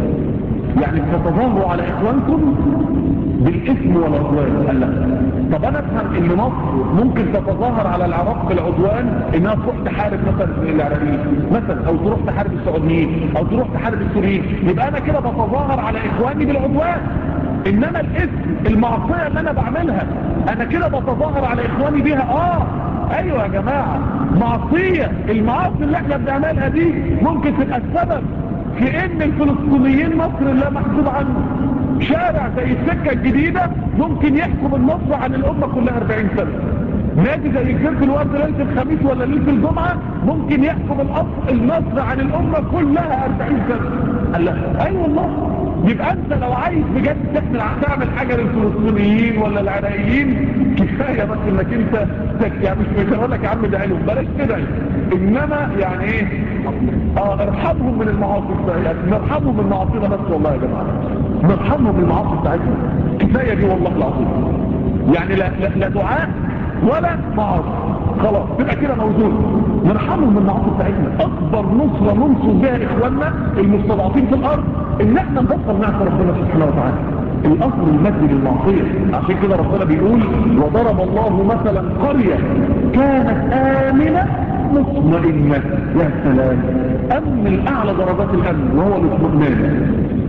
A: يعني تتظاهروا على إخوانكم بالإثم والعدوان قال لا طب أنا أفهم إن مصر ممكن تتظاهر على العراق بالعدوان إنها تروح تحارب مثلا العراقيين مثلا أو تروح تحارب السعوديين أو تروح تحارب السوريين يبقى أنا كده بتظاهر على إخواني بالعدوان إنما الإثم المعصية اللي أنا بعملها أنا كده بتظاهر على إخواني بيها آه أيوة يا جماعة معصية المعاصي اللي احنا بنعملها دي ممكن تبقى السبب في ان الفلسطينيين مصر لا محسوب عنه شارع زي السكة الجديدة ممكن يحكم النصر عن الأمة كلها 40 سنة نادي زي جزيرة الورد ليلة الخميس ولا ليلة الجمعة ممكن يحكم الأصل النصر عن الأمة كلها 40 سنة قال لا أي أيوة والله يبقى انت لو عايز بجد تحمل تعمل حاجة للفلسطينيين ولا العراقيين كفاية بس انك انت يعني مش مش هقول لك يا عم ده علم بلاش كده انما يعني ايه اه ارحمهم من المعاصي يعني نرحمهم من معاصينا بس والله يا جماعة نرحمهم من المعاصي بتاعتنا كفاية دي والله العظيم يعني لا, لا, لا دعاء ولا معاصي خلاص تبقى كده موجود نرحمهم من المعاصي بتاعتنا اكبر نصرة ننصر بها اخواننا المستضعفين في الارض ان احنا نبطل نعصي ربنا سبحانه وتعالى الاصل المادي للمعصية عشان كده ربنا بيقول وضرب الله مثلا قرية كانت آمنة مطمئنة يا سلام امن الاعلى درجات الامن وهو الاطمئنان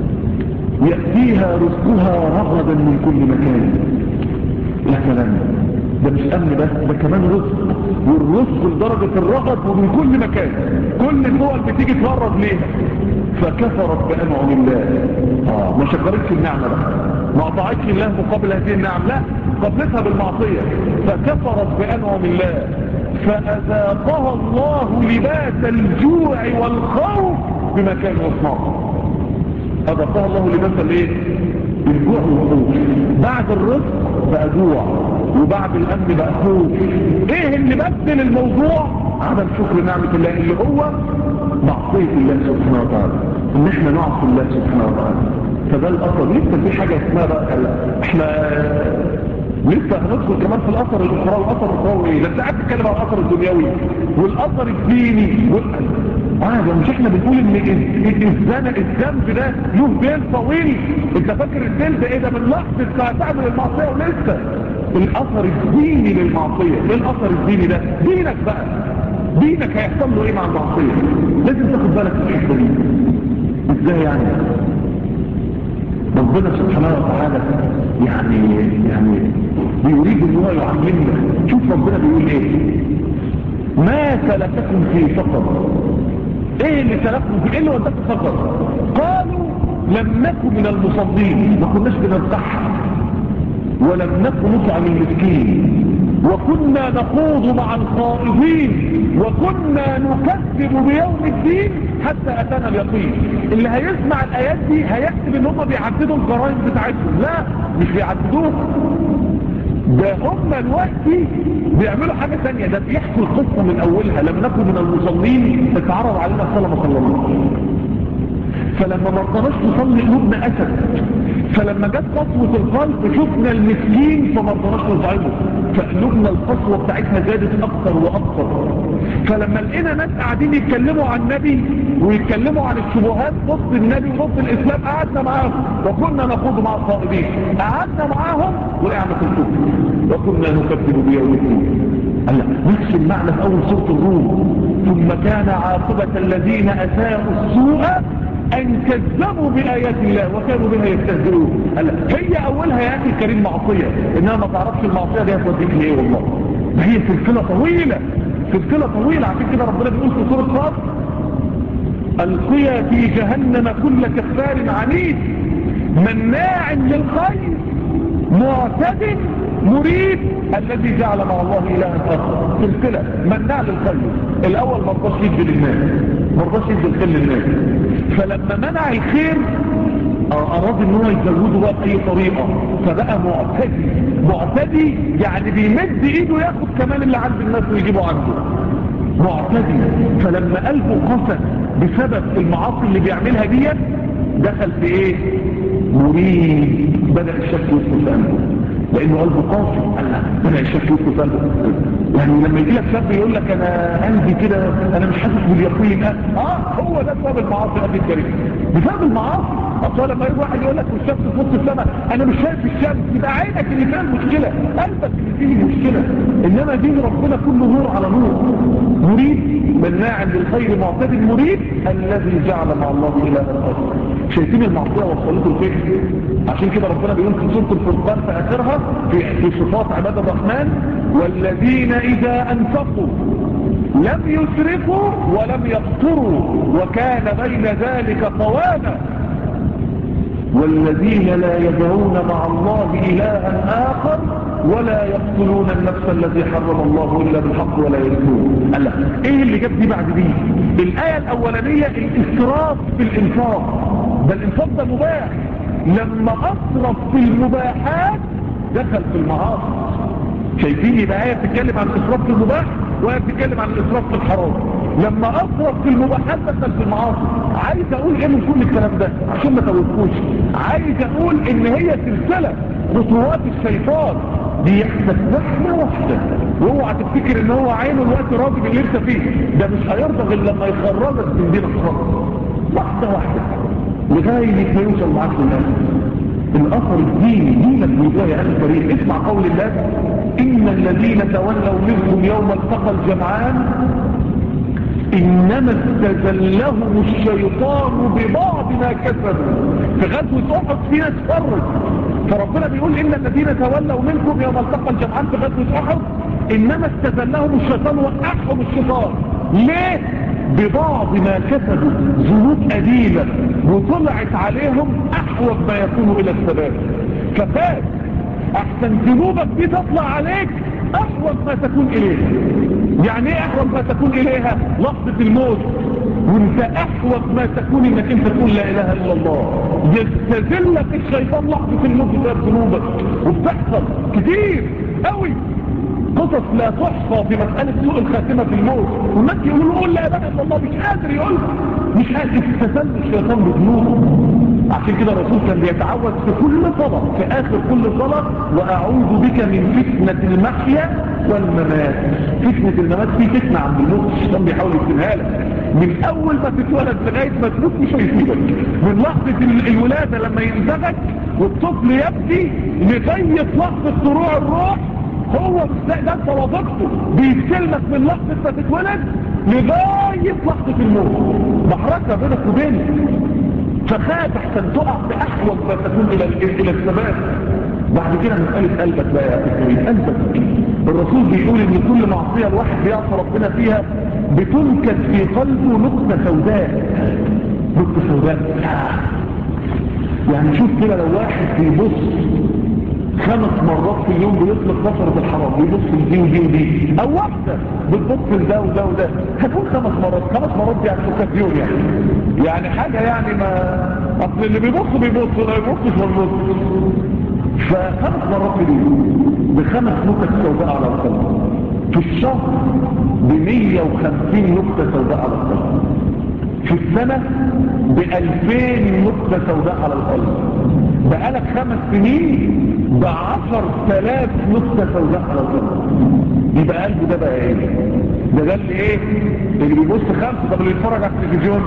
A: يأتيها رزقها رغدا من كل مكان يا سلام ده مش امن بس ده كمان رزق والرزق لدرجة الرغد ومن كل مكان كل الدول بتيجي تغرد ليها فكفرت بأنعم الله آه ما شكرتش النعمة بقى ما قطعتش الله مقابل هذه النعم لا قبلتها بالمعصية فكفرت بأنعم الله فأذاقها الله لباس الجوع والخوف بما كانوا يصنعون أذاقها الله لباس الايه الجوع والخوف بعد الرزق بقى جوع وبعد الامن بقى خوف ايه اللي بدل الموضوع عدم شكر نعمة الله اللي هو معصية الله سبحانه وتعالى ان احنا نعصي الله سبحانه وتعالى فده الاثر لسه في حاجة اسمها بقى احنا لسه هندخل كمان في الاثر الاخروي الاثر الاخروي ايه لسه قاعد تتكلم عن الاثر الدنيوي والاثر الديني وال... اه مش احنا بنقول ان الزنا الذنب ده له ديل طويل انت فاكر الديل ده ايه ده من لحظه تعمل المعصيه ولسه الاثر الديني للمعصيه ايه الاثر الديني ده دينك بقى دينك هيحصل له ايه مع المعصيه لازم تاخد بالك من الحته دي ازاي يعني ربنا سبحانه وتعالى يعني يعني بيريد ان هو يعلمنا شوف ربنا بيقول ايه ما سلككم في سقر ايه اللي سلككم في ايه اللي وداكم سقر قالوا لم نكن من المصلين ما كناش بنرتاح ولم نكن نطعم المسكين وكنا نخوض مع الخائضين وكنا نكذب بيوم الدين حتى اتانا اليقين اللي هيسمع الايات دي هيحسب ان هم بيعددوا الجرائم بتاعتهم لا مش بيعددوها ده هم دلوقتي بيعملوا حاجة ثانيه ده بيحكوا القصة من اولها لم نكن من المصلين اتعرض علينا صلى الله عليه وسلم فلما ما رضناش نصلي قلوبنا اسد فلما جت قسوة القلب شفنا المسكين فما رضناش نطعمه فقلوبنا القسوة بتاعتنا زادت اكتر واكتر فلما لقينا ناس قاعدين يتكلموا عن النبي ويتكلموا عن الشبهات ضد النبي وضد الاسلام قعدنا معاهم وكنا نخوض مع الصائبين قعدنا معاهم وقعنا في الكفر وكنا نكذب بيوم الدين هلا نفس المعنى في اول سوره الروم ثم كان عاقبه الذين اساءوا السوء ان كذبوا بايات الله وكانوا بها يستهزئون هلا هي اولها يا اخي الكريم معصيه انها ما تعرفش المعصيه دي هتوديك لايه والله ما هي سلسله طويله سلسله طويله عشان كده ربنا بيقول في سوره صاد القيا في جهنم كل كفار عنيد مناع للخير معتد مريد الذي جعل مع الله إلها آخر سلسلة مناع للخير الأول ما رضاش يدي للناس ما رضاش يدي الخير للناس فلما منع الخير أراد ان هو يزوده بقى بأي طريقة فبقى معتدي معتدي يعني بيمد ايده ياخد كمان اللي عند الناس ويجيبه عنده معتدي فلما قلبه قسى بسبب المعاصي اللي بيعملها ديت دخل في ايه مريد بدأ الشك يدخل في قلبه لانه قلبه قاسي بدأ الشك يدخل في قلبه يعني لما يجي لك شاب يقول لك انا قلبي كده انا مش حاسس باليقين اه هو ده سبب المعاصي قبل الكريم بسبب المعاصي اصلا لما يجي واحد يقول لك الشمس في وسط السماء انا مش شايف الشمس يبقى عينك اللي فيها المشكله قلبك اللي فيه المشكله انما دين ربنا كله نور على نور مريد مناع للخير معتد مريد الذي جعل مع الله الها اخر شايفين المعصيه وصلته الفكر عشان كده ربنا بيقول في سوره الفرقان في اخرها في في صفات عباد الرحمن والذين اذا انفقوا لم يسرفوا ولم يقتروا وكان بين ذلك قواما والذين لا يدعون مع الله إلها آخر ولا يقتلون النفس التي حرم الله إلا بالحق ولا يرثون الله إيه اللي جاب دي بعد دي الآية الأولانية الإسراف في الإنفاق ده الإنفاق ده مباح لما أسرف في المباحات دخل في المعاصي شايفين يبقى آية بتتكلم عن الإسراف في المباح وآية بتتكلم عن الإسراف في الحرام لما أسرف في المباحات دخل في المعاصي عايز أقول إيه من كل الكلام ده عشان ما توقفوش عايز أقول إن هي سلسلة خطوات الشيطان بيحدث واحدة واحدة واوعى تفتكر ان هو عينه الوقت راضي باللي انت فيه ده مش هيرضى غير لما يخرجك من دين الخط واحدة واحدة لغاية ما يوصل معاك للناس الاثر الديني دينك بيقول يا اخي الكريم اسمع قول الله ان الذين تولوا منكم يوم التقى الجمعان انما استزلهم الشيطان ببعض ما كسبوا في غزوة احد في ناس فرد فربنا بيقول ان الذين تولوا منكم يوم التقى الجمعان في غزوة احد انما استزلهم الشيطان وقعهم الشيطان ليه ببعض ما كسبوا ذنوب قديمة وطلعت عليهم احوج ما يكون الى الثبات ففات احسن ذنوبك دي تطلع عليك احوج ما تكون اليها يعني ايه احوج ما تكون اليها لحظة الموت وانت احوج ما تكون انك انت تقول لا اله الا الله يستذلك الشيطان لحظة الموت بسبب ذنوبك وبتحصل كتير قوي قصص لا تحصى في مسألة سوء الخاتمة في الموت والناس يقولوا قول لا اله الا الله مش قادر يقول مش قادر استسل الشيطان بذنوبه عشان كده الرسول كان بيتعوذ في كل صلاة في اخر كل صلاة واعوذ بك من فتنة المحيا والممات فتنة الممات في فتنة عند الموت الشيطان بيحاول يكتبها لك من اول ما تتولد لغاية ما تموت مش هيسيبك من لحظة الولادة لما ينزغك والطفل يبكي لغاية لحظة طلوع الروح هو ده انت وظيفته بيستلمك من لحظة ما تتولد لغاية لحظة الموت محركة بينك وبينه فخاف احسن تقع بأحوج ما تكون الى الى الثبات بعد كده مسألة قلبك بقى يا أخي قلبك الرسول بيقول ان كل معصية الواحد بيعصى ربنا فيها بتنكت في قلبه نقطة سوداء نقطة سوداء يعني شوف كده لو واحد بيبص خمس مرات في اليوم بيطلق بصرة الحرام بيبص لدي ودي ودي او واحدة بتبص لده وده وده هتكون خمس مرات خمس مرات دي هتكون في يوم يعني يعني حاجة يعني ما اصل اللي بيبص بيبص ولا يبصش ما بيبص فخمس مرات في اليوم بخمس نكت سوداء على القلب في الشهر ب 150 نكتة سوداء على القلب في السنة ب 2000 نكتة سوداء على القلب بقالك خمس سنين ب 10000 نكتة سوداء على القلب يبقى قلبه ده بقى ايه ده ده اللي ايه اللي بيبص خمسة طب اللي يتفرج على التلفزيون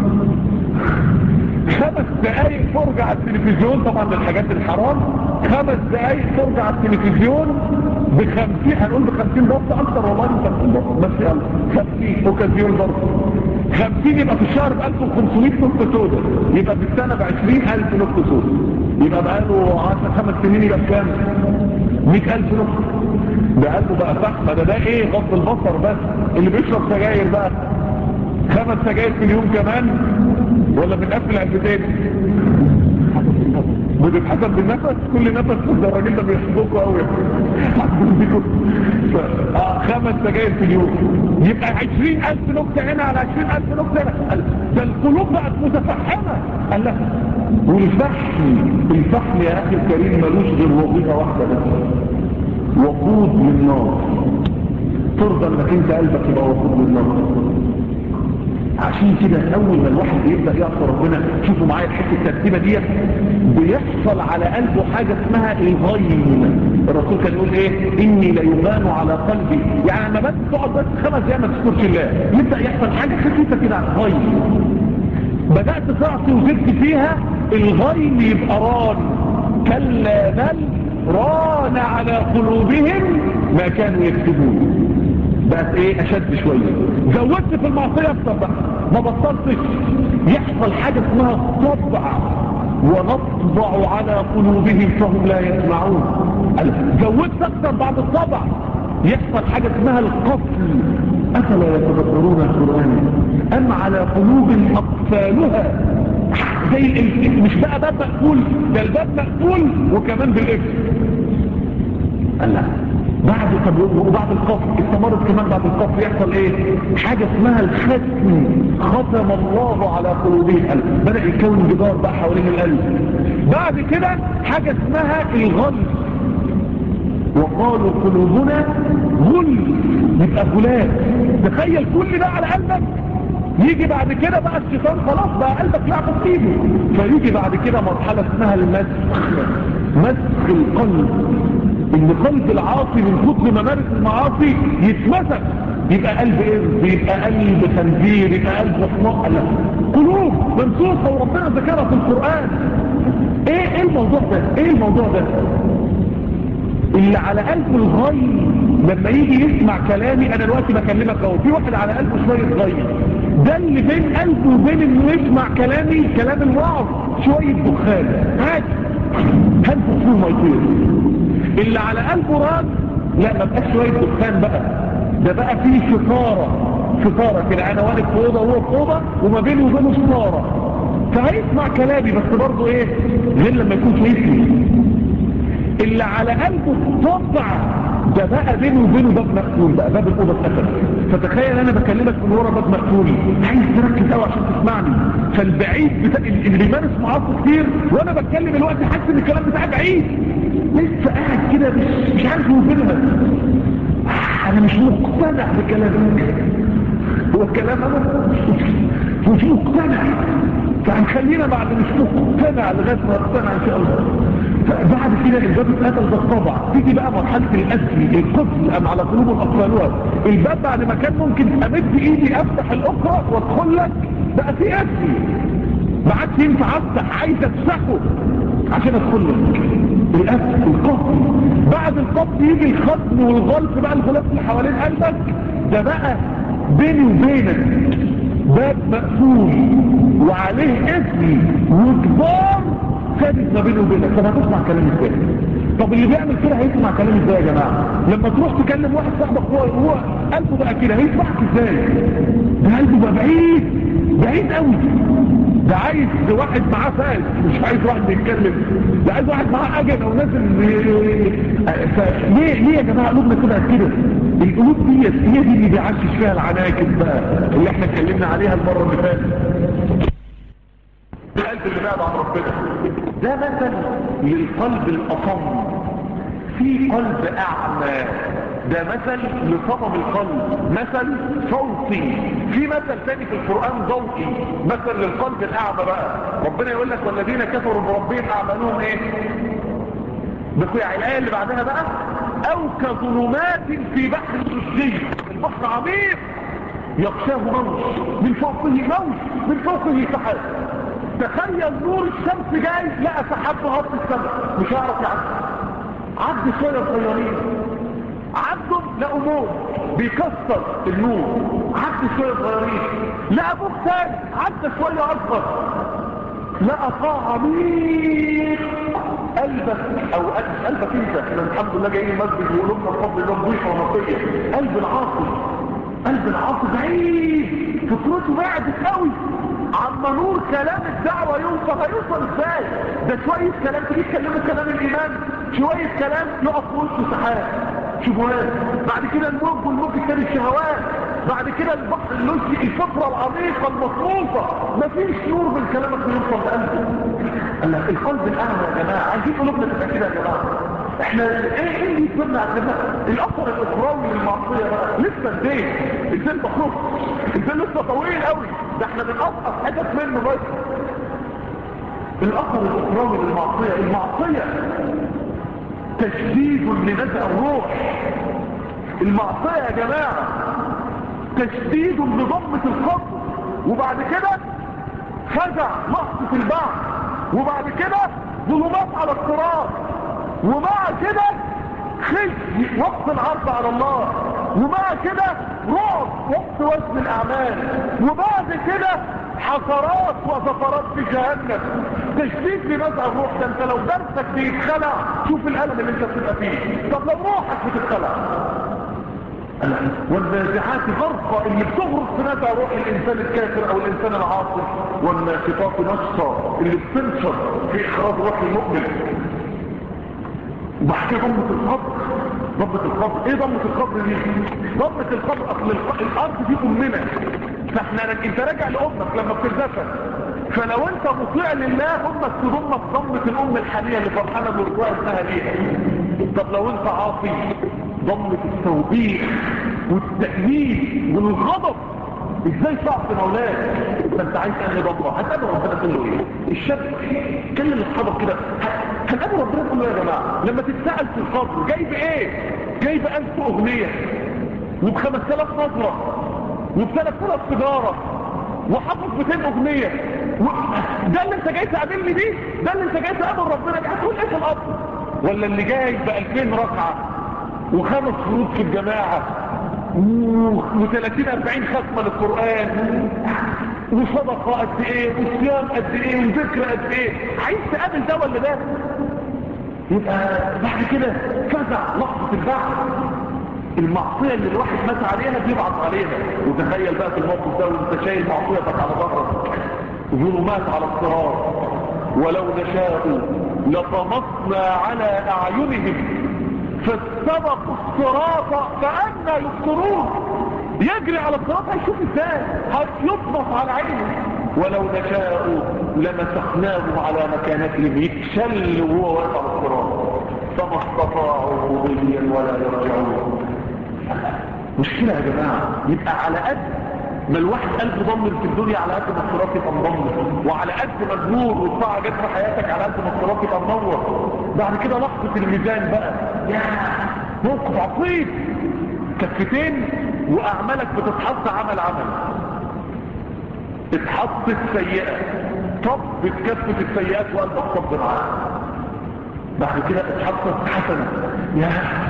A: خمس دقايق فرجة على التلفزيون طبعا من الحاجات الحرام خمس دقايق فرجة على التلفزيون بخمسين هنقول بخمسين ضبط اكتر والله من خمسين ضبط بس يلا خمسين اوكازيون ضبط خمسين يبقى في الشهر ب 1500 نقطة سودة يبقى في السنة ب 20000 نقطة سودة يبقى بقاله 10 خمس سنين يبقى بكام 100000 نقطة ده قلبه بقى فحمة ده ده ايه غض البصر بس اللي بيشرب سجاير بقى خمس سجاير في اليوم كمان ولا بنقفل علبتين بتتحسب بالنفس كل نفس ده الراجل ده بيحبوكوا قوي اه خمس سجاير في اليوم يبقى 20000 نكته هنا على 20000 نكته هنا ده القلوب بقت متفحمه قال لك والفحم الفحم يا اخي الكريم ملوش غير وظيفه واحده بس وقود للنار ترضى انك انت قلبك يبقى وقود للنار عشان كده اول ما الواحد بيبدا يعصى ربنا شوفوا معايا الحته الترتيبه ديت بيحصل على قلبه حاجه اسمها الغيم الرسول كان يقول ايه اني ليغان على قلبي يعني لما بس تقعد بس خمس ايام ما تذكرش الله يبدا يحصل حاجه خفيفه كده على الغيم بدات تعصي وزدت فيها الغيم يبقى ران كلا بل ران على قلوبهم ما كانوا يكتبون بقت ايه اشد شوية زودت في المعصية اكتر بقى ما بطلتش يحصل حاجة اسمها طبع ونطبع على قلوبهم فهم لا يسمعون زودت اكتر بعد الطبع يحصل حاجة اسمها القفل افلا يتذكرون القرآن ام على قلوب اقفالها زي ال... مش بقى باب مقفول ده الباب مقفول وكمان بالقفل الله بعد طب وبعد القفل استمرت كمان بعد القفل يحصل ايه حاجة اسمها الختم ختم الله على قلوبهم القلب بدأ يكون جدار بقى حوالين القلب بعد كده حاجة اسمها الغلف وقالوا قلوبنا غل يبقى غلاف تخيل كل ده على قلبك يجي بعد كده بقى الشيطان خلاص بقى قلبك لعب في ايده فيجي بعد كده مرحلة اسمها المسخ مسخ القلب ان قلب العاصي من كتر ما مارس المعاصي يتمسك يبقى قلب قرد يبقى قلب خنزير يبقى قلب حمار قلوب منسوخه وربنا ذكرها في القران ايه ايه الموضوع ده ايه الموضوع ده اللي على قلبه الغي لما يجي يسمع كلامي انا دلوقتي بكلمك اهو في واحد على قلبه شويه غي ده اللي بين قلبه وبين انه يسمع كلامي كلام الوعظ شويه دخان عادي هنفخ فيه ما يطير اللي على قلبه راد لا ما بقاش شويه دخان بقى ده بقى فيه شطاره شطاره كده انا واقف في اوضه وهو في اوضه وما بيني وبينه شطاره فهيسمع كلامي بس برضه ايه غير لما يكون شايفني اللي على قلبه طبع ده بقى بينه وبينه باب مقفول بقى باب الاوضه اتقفل فتخيل انا بكلمك من ورا باب مقفول عايز تركز قوي عشان تسمعني فالبعيد بتا... اللي بيمارس معاصي كتير وانا بتكلم الوقت حاسس ان الكلام بتاعي بعيد لسه قاعد كده مش, مش عارف يوصلها انا مش مقتنع بكلامك هو الكلام انا مش مقتنع فهنخلينا بعد مش مقتنع لغايه ما اقتنع ان شاء الله بعد كده الباب اتقتل بالطبع تيجي بقى مرحله الاسري القفل ام على قلوب الاطفالها الباب بعد ما كان ممكن امد ايدي افتح الاخرى وادخل لك بقى في اسري ما عادش ينفع افتح عايز افسحه عشان ادخل لك الاسر القفل بعد القفل يجي الختم والغلف بقى الغلاف اللي حوالين قلبك ده بقى بيني وبينك باب مقفول وعليه اسمي وكبار ثابت ما بينه وبينك طب هتسمع كلام ازاي طب اللي بيعمل كده هيسمع كلام ازاي يا جماعه لما تروح تكلم واحد صاحبك هو هو قلبه بقى كده هيسمعك ازاي ده قلبه بقى بعيد بعيد قوي ده عايز واحد معاه فاز مش عايز واحد بيتكلم ده عايز واحد معاه اجل او نازل ليه ليه يا جماعه قلوبنا كده كده القلوب دي هي دي اللي بيعشش فيها العناكب بقى اللي احنا اتكلمنا عليها المره اللي فاتت القلب اللي بعد عن ربنا ده مثل للقلب الأصم في قلب أعمى ده مثل لصمم القلب مثل صوتي في مثل ثاني في القرآن ضوئي مثل للقلب الأعمى بقى ربنا يقول لك والذين كفروا بربهم أعملهم ايه بقى الآية اللي بعدها بقى أو كظلمات في بحر السجي البحر عميق يغشاه موج من فوقه موج من فوقه سحاب تخيل نور الشمس جاي لقى سحاب مغطي السماء مش هيعرف يعدي عدي شويه صغيرين عدوا لقوا موج بيكسر النور عدي شويه صغيرين لقى موج تاني عدى شويه اصغر لقى قاع عميق قلبك او قلبك انت احنا الحمد لله جايين المسجد وقلوبنا بفضل الله نظيفه ونقيه قلب العاصي قلب العاصي بعيد فكرته بعدت قوي عما نور كلام الدعوة يوصل هيوصل ازاي ده شوية كلام تيجي تكلموا كلام الايمان شوية كلام يقف في وسط سحاب شبهات بعد كده الموج والموج الثاني الشهوات بعد كده البحر اللوسي الفترة العميقة المصروفة مفيش نور من كلامك بيوصل لقلبه قال لك القلب الاعمى يا جماعة عايزين قلوبنا تبقى كده يا جماعة احنا ايه ايه اللي يتمنى عندنا الاثر الاخروي للمعصيه بقى لسه الدين الدين بخص الدين لسه طويل قوي ده احنا بنقصقص حتت منه بس الاثر الاخروي للمعصيه المعصيه تشديد لنزع الروح المعصيه يا جماعه تشديد لضمه القبر وبعد كده فزع لحظه البعث وبعد كده ظلمات على الصراط ومع كده خزي وقت العرض على الله ومع كده رعب وقت وزن الاعمال وبعد كده حسرات وزفرات في جهنم تشديد لنزع الروح ده انت لو درسك بيتخلع شوف الالم اللي انت بتبقى فيه طب لو روحك بتتخلع والنازعات غرقة اللي بتغرق في نزع روح الانسان الكافر او الانسان العاصي والناشطات نشطة اللي بتنشط في اخراج روح المؤمن وبعد كده ضمة القبر ضمة القبر ايه ضمة القبر دي ضمة القبر اصل الارض دي امنا فاحنا انت راجع لامك لما بترزقك فلو انت مطيع لله امك تضمك ضمة الام الحالية اللي فرحانة بالرواء اسمها ليها طب لو انت عاصي ضمة التوبيخ والتأنيب والغضب ازاي تعصي مولاك فانت عايز انهي ضمه هتقابل ربنا تقول له ايه الشاب كلم اصحابك كده هتقابل ربنا تقول له يا جماعه لما تتسال في القبر جايب ايه جايب ألف اغنيه وبخمس آلاف نظره وبثلاث آلاف سيجاره وحافظ 200 اغنيه و... ده اللي انت جاي تقابلني بيه ده اللي انت جاي تقابل ربنا بيه هتقول ايه في القبر ولا اللي جاي ب 2000 ركعه وخمس خروج في الجماعه و30 40 ختمه للقران وصدقه قد ايه وصيام قد ايه وذكر قد ايه عايز تقابل ده ولا ده يبقى بعد كده فزع لحظه البعث المعصيه اللي الواحد مات عليها بيبعث عليها وتخيل بقى في الموقف ده وانت شايل معصيتك على ظهرك ظلمات على الصراط ولو نشاء لطمسنا على اعينهم فاستبقوا الصراط فأنا يبصرون يجري على الصراط هيشوف ازاي هيطمس على عينه ولو نشاء لمسخناهم على مكانتهم يتشل وهو واقف على الصراط فما استطاعوا مضيا ولا يرجعون مشكلة يا جماعة يبقى على قد ما الواحد قلبه ضمن في الدنيا على قد ما الصراط يبقى مضمن وعلى قد ما النور والطاعة جت في حياتك على قد ما الصراط يبقى منور بعد كده لحظة الميزان بقى يا موقف عصيب كفتين واعمالك بتتحط عمل عمل اتحطت سيئة طب بتكفت السيئات وقلبك صب معاها بعد كده اتحطت حسنة يا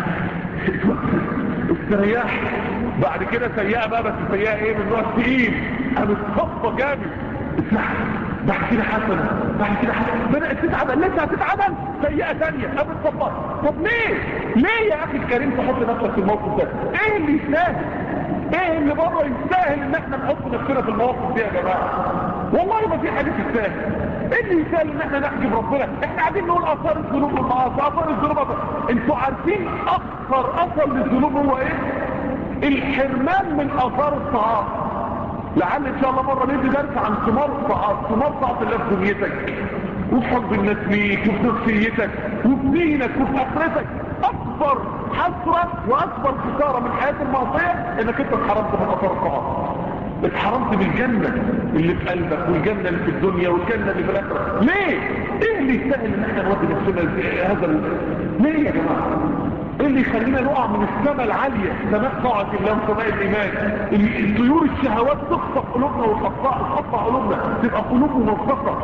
A: استرياح بعد كده سيئة بقى بس سيئة ايه من نوع تقيل قامت صفة جامد بعد كده حسنة بعد كده حسنة بدأت تتعمل لسه هتتعمل سيئة تانية قامت صفة طب ليه ليه يا اخي الكريم تحط نفسك في الموقف ده ايه اللي يستاهل ايه اللي بره يستاهل ان احنا نحط نفسنا في المواقف دي يا جماعة والله ما في حاجة تستاهل ايه اللي يستاهل ان احنا نحجب ربنا احنا قاعدين نقول اثار الذنوب والمعاصي اثار الذنوب انتوا عارفين اخطر اثر للذنوب هو ايه الحرمان من اثار الطاعات لعل ان شاء الله مرة ندي درس عن ثمار الطاعات ثمار طاعة الله في دنيتك وفي حب الناس ليك وفي نفسيتك وفي دينك وفي اخرتك اكبر حسرة واكبر خسارة من حياة المعصية انك انت اتحرمت من اثار الطاعات اتحرمت بالجنة اللي في قلبك والجنة اللي في الدنيا والجنة اللي في الاخرة ليه؟ ايه اللي يستاهل ان احنا نودي نفسنا هذا ال... ليه يا جماعة؟ ايه اللي يخلينا نقع من السماء العالية سماء طاعة الله وسماء الايمان الطيور الشهوات تخطف قلوبنا وتقطع تقطع قلوبنا تبقى قلوب منفقة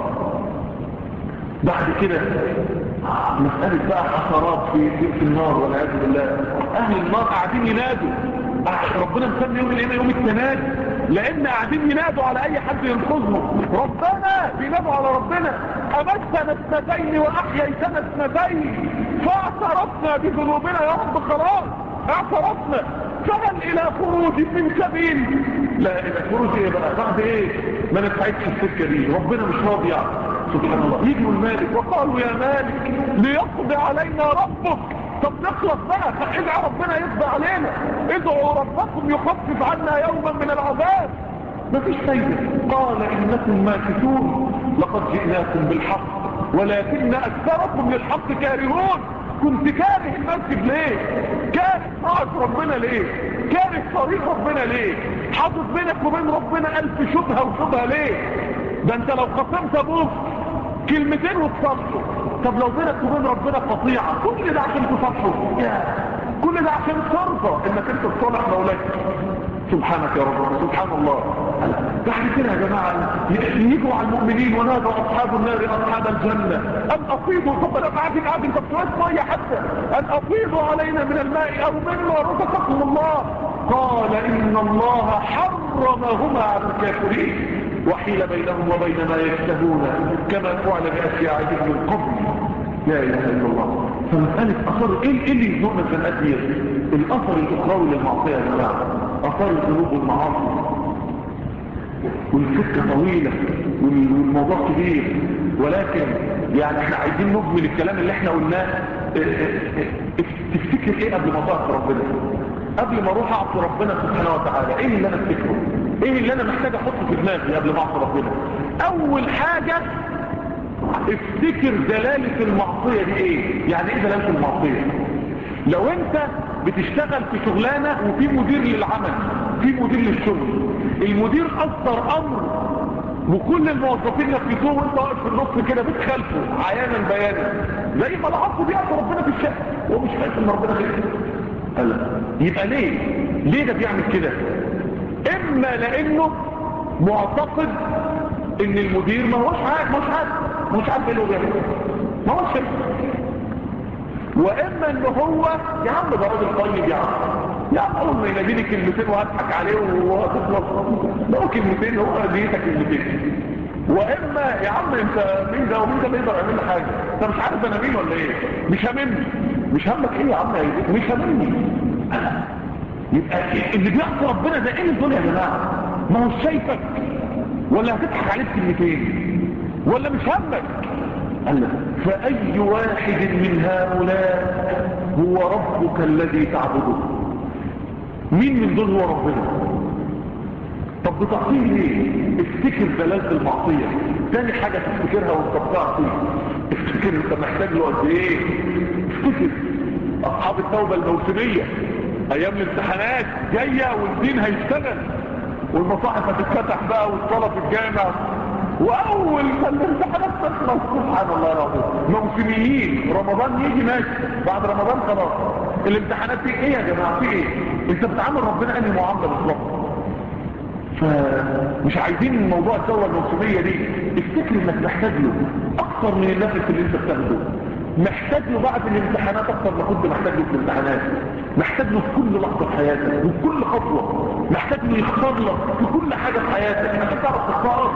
A: بعد كده مسألة بقى حسرات في, في النار والعياذ بالله اهل النار قاعدين ينادوا ربنا مسمي يوم القيامة يوم التناد لان قاعدين ينادوا على اي حد ينقذهم ربنا بينادوا على ربنا امتنا اثنتين واحييتنا اثنتين فاعترفنا بذنوبنا يا رب خلاص اعترفنا فهل الى خروج من سبيل لا الى خروج ايه بقى بعد ايه ما نفعتش السكه دي ربنا مش راضي يعني سبحان الله يجوا المالك وقالوا يا مالك ليقضي علينا ربك طب نخلص بقى فادعى ربنا يقضي علينا ادعوا ربكم يخفف عنا يوما من العذاب مفيش فايدة قال انكم ماكثون لقد جئناكم بالحق ولكن اكثركم للحق كارهون كنت كاره المسجد ليه كاره طاعة ربنا ليه كاره طريق ربنا ليه حاطط بينك وبين ربنا الف شبهة وشبهة ليه ده انت لو قسمت ابوك كلمتين وتصلحوا طب لو بينك وبين ربنا قطيعة كل ده عشان تصلحوا كل ده عشان ترضى انك انت تصالح مولاك سبحانك يا رب سبحان الله بعد كده يا جماعة يجوا على المؤمنين ونادوا أصحاب النار أصحاب الجنة أن أفيضوا طب أنا قاعد قاعد أنت بتوات مية حتى أن أفيضوا علينا من الماء أو مما رزقكم الله قال إن الله حرمهما على الكافرين وحيل بينهم وبين ما يشتهون كما فعل بأشياعهم من قبل لا إله إلا الله فمسألة أثر إيه إيه اللي يزورنا في الأثير الأثر الأخروي للمعصية يا جماعة أثر الذنوب والمعاصي والسكة طويلة والموضوع كبير ولكن يعني احنا عايزين نجمل الكلام اللي احنا قلناه تفتكر ايه قبل ما تعصي ربنا قبل ما اروح اعصي ربنا سبحانه وتعالى ايه اللي انا افتكره ايه اللي انا محتاج احطه في دماغي قبل ما اعصي ربنا اول حاجة افتكر دلالة المعصية دي ايه يعني ايه دلالة المعصية لو انت بتشتغل في شغلانة وفي مدير للعمل في مدير للشغل المدير اصدر امر وكل الموظفين نفذوه وانت واقف في النص كده بتخالفه عيانا بيانا زي ما العصر بيعصي ربنا في الشقه هو مش خايف ان ربنا خير لا يبقى ليه ليه ده بيعمل كده اما لانه معتقد ان المدير ما هوش عارف ما هوش عارف ما هوش عارف ايه اللي هو بيعمله ما هوش شايف واما ان هو يا عم ده راجل طيب يا عم يا عم اول ما يناديني كلمتين وهضحك عليه وهتخلص ده هو كلمتين هو ناديتك كلمتين واما يا عم انت مين ده ومين ده اللي يقدر يعمل لي حاجه انت مش عارف انا مين ولا ايه مش هاممني مش همك ايه يا عم مش هاممني يبقى اللي بيعصي ربنا ده ايه دول يا جماعه ما هو شايفك ولا هتضحك عليك كلمتين ولا مش همك قال فأي واحد من هؤلاء هو ربك الذي تعبده مين من دول هو ربنا طب بتعطيه ليه افتكر دلالة المعصية تاني حاجة تفتكرها وانت بتعصي افتكر انت محتاج له قد ايه افتكر اصحاب التوبة الموسمية ايام الامتحانات جاية والدين هيشتغل والمصاحف هتتفتح بقى والصلاة في الجامع واول ما الامتحانات تخلص سبحان الله العظيم موسميين رمضان يجي ماشي بعد رمضان خلاص الامتحانات في ايه يا جماعه في ايه انت بتعامل ربنا انهي معامله بالظبط فمش عايزين موضوع الدوله الموسميه دي افتكر انك محتاج له اكتر من النفس اللي انت بتاخده محتاج له بعد الامتحانات اكتر ما كنت محتاج له في الامتحانات محتاج له في كل لحظه في حياتك وفي كل خطوه محتاج له يختار لك في كل حاجه في حياتك عشان تعرف تختار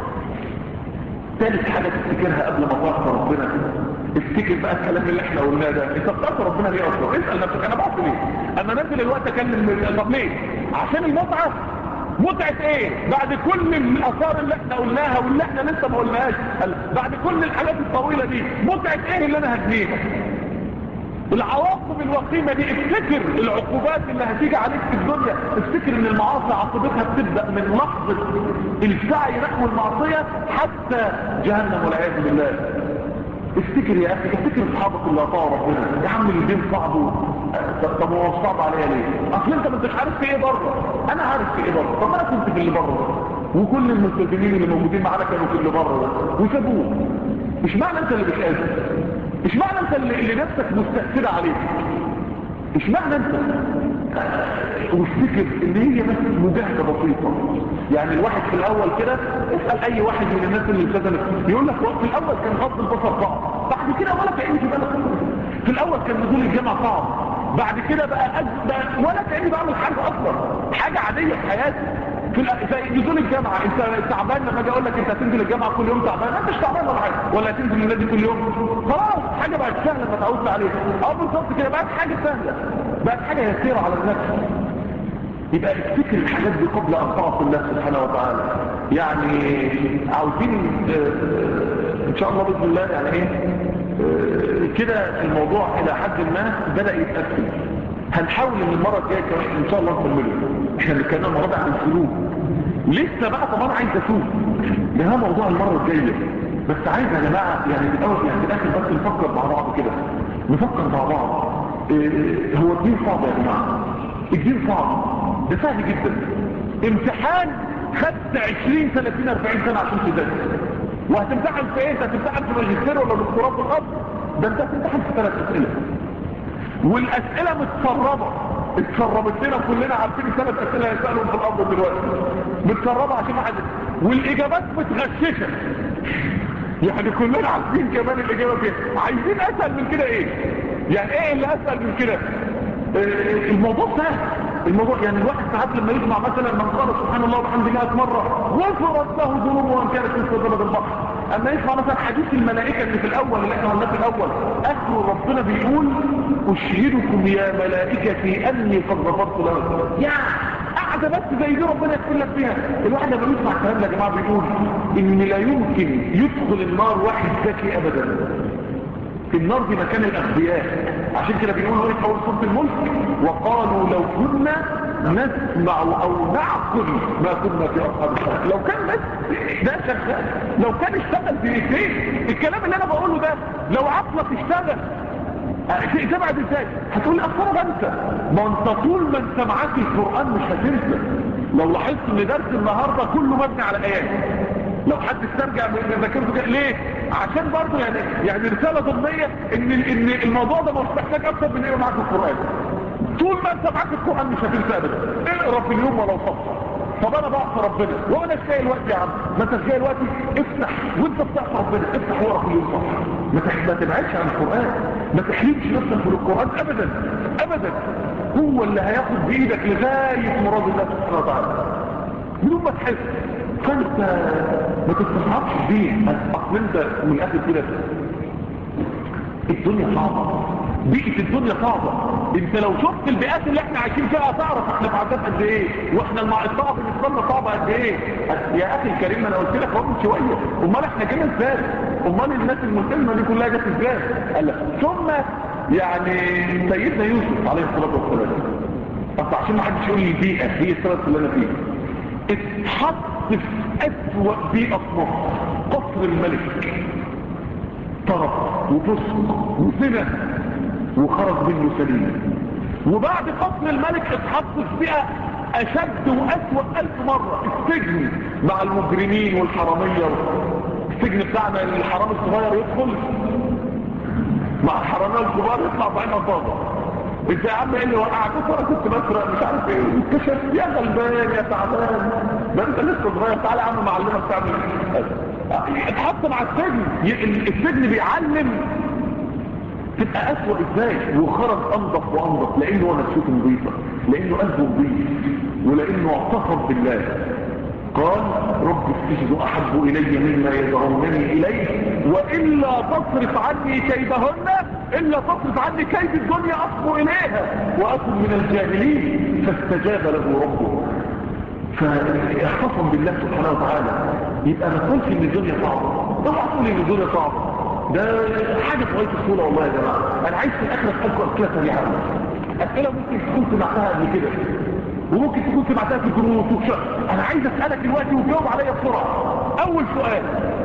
A: ثالث حاجة تفتكرها قبل ما تعصى ربنا افتكر بقى الكلام اللي احنا قلناه ده انت بتعصى ربنا ليه اصلا اسأل نفسك انا بعصي ليه انا نازل الوقت اكلم طب ليه عشان المتعة متعة ايه بعد كل الاثار اللي احنا قلناها واللي احنا لسه ما قلناهاش بعد كل الحاجات الطويلة دي متعة ايه اللي انا هجنيها العواقب الوخيمة دي افتكر العقوبات اللي هتيجي عليك في الدنيا افتكر ان المعاصي عاقبتها بتبدأ من لحظة السعي نحو المعصية حتى جهنم والعياذ بالله افتكر يا اخي افتكر اصحابك اللي اطاعوا ربنا يا عم الدين صعب طب هو صعب عليا ليه اصل انت ما انتش عارف في ايه بره انا عارف في ايه بره طب انا كنت في اللي بره وكل المستلزمين اللي موجودين معانا كانوا في اللي بره وسابوه مش معنى انت اللي بتقاسي مش معنى انت اللي, اللي نفسك مستأثرة عليك مش معنى انت وافتكر ان هي بس مجاهدة بسيطة يعني الواحد في الاول كده اسأل اي واحد من الناس اللي التزمت يقول لك في الاول كان غض البصر صعب بعد كده ولا كأني في بالك في الاول كان نزول الجامعة صعب بعد كده بقى, أج... بقى ولا كأني بعمل حاجة اصلا حاجة عادية في حياتي في زي نزول الجامعة انت تعبان لما اجي اقول لك انت هتنزل الجامعة كل يوم تعبان انت مش تعبان ولا حاجة ولا هتنزل النادي كل يوم خلاص حاجة بقت سهلة ما تعودت عليها اه بالظبط كده بقت حاجة سهلة بقت حاجة يسيرة على النفس يبقى افتكر الحاجات دي قبل ان تعصي الله سبحانه وتعالى يعني عاوزين ان شاء الله باذن الله يعني ايه كده الموضوع الى حد ما بدا يتقسم هنحاول ان المره الجايه كمان ان شاء الله نكمله احنا بنتكلم المره عن السلوك لسه بقى طبعا عايز اسوق ده موضوع المره الجايه بس عايز يا جماعه يعني في الاول يعني في الاخر بس نفكر مع بعض كده نفكر مع بعض إيه هو الدين صعب يا جماعه الدين صعب ده سهل جدا امتحان خدت 20 30 40 سنه عشان تذاكر وهتمتحن في ايه انت هتمتحن في ماجستير ولا دكتوراه في الارض ده انت هتمتحن في ثلاث اسئله والاسئله متسربه اتسربت لنا كلنا عارفين ثلاث اسئله هيسالهم في الارض دلوقتي متسربه عشان واحد والاجابات متغششه يعني كلنا عارفين كمان الاجابه فين عايزين اسهل من كده ايه يعني ايه اللي اسهل من كده إيه الموضوع سهل الموضوع يعني الواحد ساعات لما يسمع مثلا من قال سبحان الله وبحمده 100 مره غفرت له ذنوبه وان كانت مثل زبد البحر اما يسمع مثلا حديث الملائكه اللي في الاول اللي احنا قلناه في الاول اخر ربنا بيقول اشهدكم يا ملائكتي اني قد غفرت له يا قاعده بس زي دي ربنا يغفر لك فيها الواحد لما يسمع الكلام ده يا جماعه بيقول ان لا يمكن يدخل النار واحد ذكي ابدا في النار دي مكان الاغبياء عشان كده بيقولوا ايه في اول سوره الملك وقالوا لو كنا نسمع او نعقل ما كنا في اصحاب الشرك لو كان بس ده شغال لو كان اشتغل بايديه الكلام اللي انا بقوله ده لو عقلك اشتغل تبعد ازاي هتقول لي اصلا بنسى ما انت طول ما انت معاك القران مش هتنسى لو لاحظت ان درس النهارده كله مبني على ايات لو حد استرجع من ذاكرته كده ليه عشان برضه يعني يعني رساله ضمنيه ان ان الموضوع ده مش محتاج اكتر من ايه معاك القران طول ما انت معاك القران مش هتنسى ابدا اقرا في اليوم ولو صفحه طب انا بعصى ربنا وانا مش لاقي الوقت يا عم ما انت مش لاقي الوقت افتح وانت بتعصى ربنا افتح ورا كل يوم صفحه ما تبعدش عن القران ما تحرمش نفسك من القران ابدا ابدا هو اللي هياخد بايدك لغايه مراد الله سبحانه وتعالى بدون ما تحس فانت ما تستصعبش الدين اصل انت من الاخر كده الدنيا صعبه بيئه الدنيا صعبه انت لو شفت البيئات اللي احنا عايشين فيها تعرف احنا في عذاب قد ايه واحنا الصعب بالنسبه لنا صعبه قد ايه يا اخي الكريم انا قلت لك من شويه امال احنا جينا ازاي امال الناس المسلمه دي كلها جت ازاي قال لك ثم يعني سيدنا يوسف عليه الصلاه والسلام بس عشان ما حدش يقول لي البيئه هي السبب اللي انا فيه اتحط في اسوأ بيئه في مصر قصر الملك طرف وفسق وزنا وخرج منه سليم وبعد قتل الملك اتحط في بيئة اشد واسوأ الف مرة السجن مع المجرمين والحرامية السجن بتاعنا الحرام الصغير يدخل مع الحرامية الكبار يطلع بعين اصابة انت يا عم ايه اللي وقعك وانا كنت بسرق مش عارف ايه انكشف يا غلبان يا تعبان ده انت لسه صغير تعالى يا عم معلمك تعمل اتحط مع السجن السجن بيعلم تبقى أسوأ ازاي وخرج انضف وانضف لانه هو نفسه نظيفة لانه قلبه نظيف ولانه اعتصم بالله قال رب السجن احب الي مما يدعونني اليه والا تصرف عني كيدهن الا تصرف عني كيد الدنيا اصبو اليها واكن من الجاهلين فاستجاب له ربه فاختصم بالله سبحانه وتعالى يبقى ما تقولش ان الدنيا صعبه اوعى تقول ان الدنيا صعبه ده حاجه في غايه السهوله والله يا جماعه انا عايز في الاخر اسالكم اسئله سريعه اسئله ممكن تكون سمعتها قبل كده وممكن تكون سمعتها في الجروس وكشف انا عايز اسالك دلوقتي وجاوب عليا بسرعه اول سؤال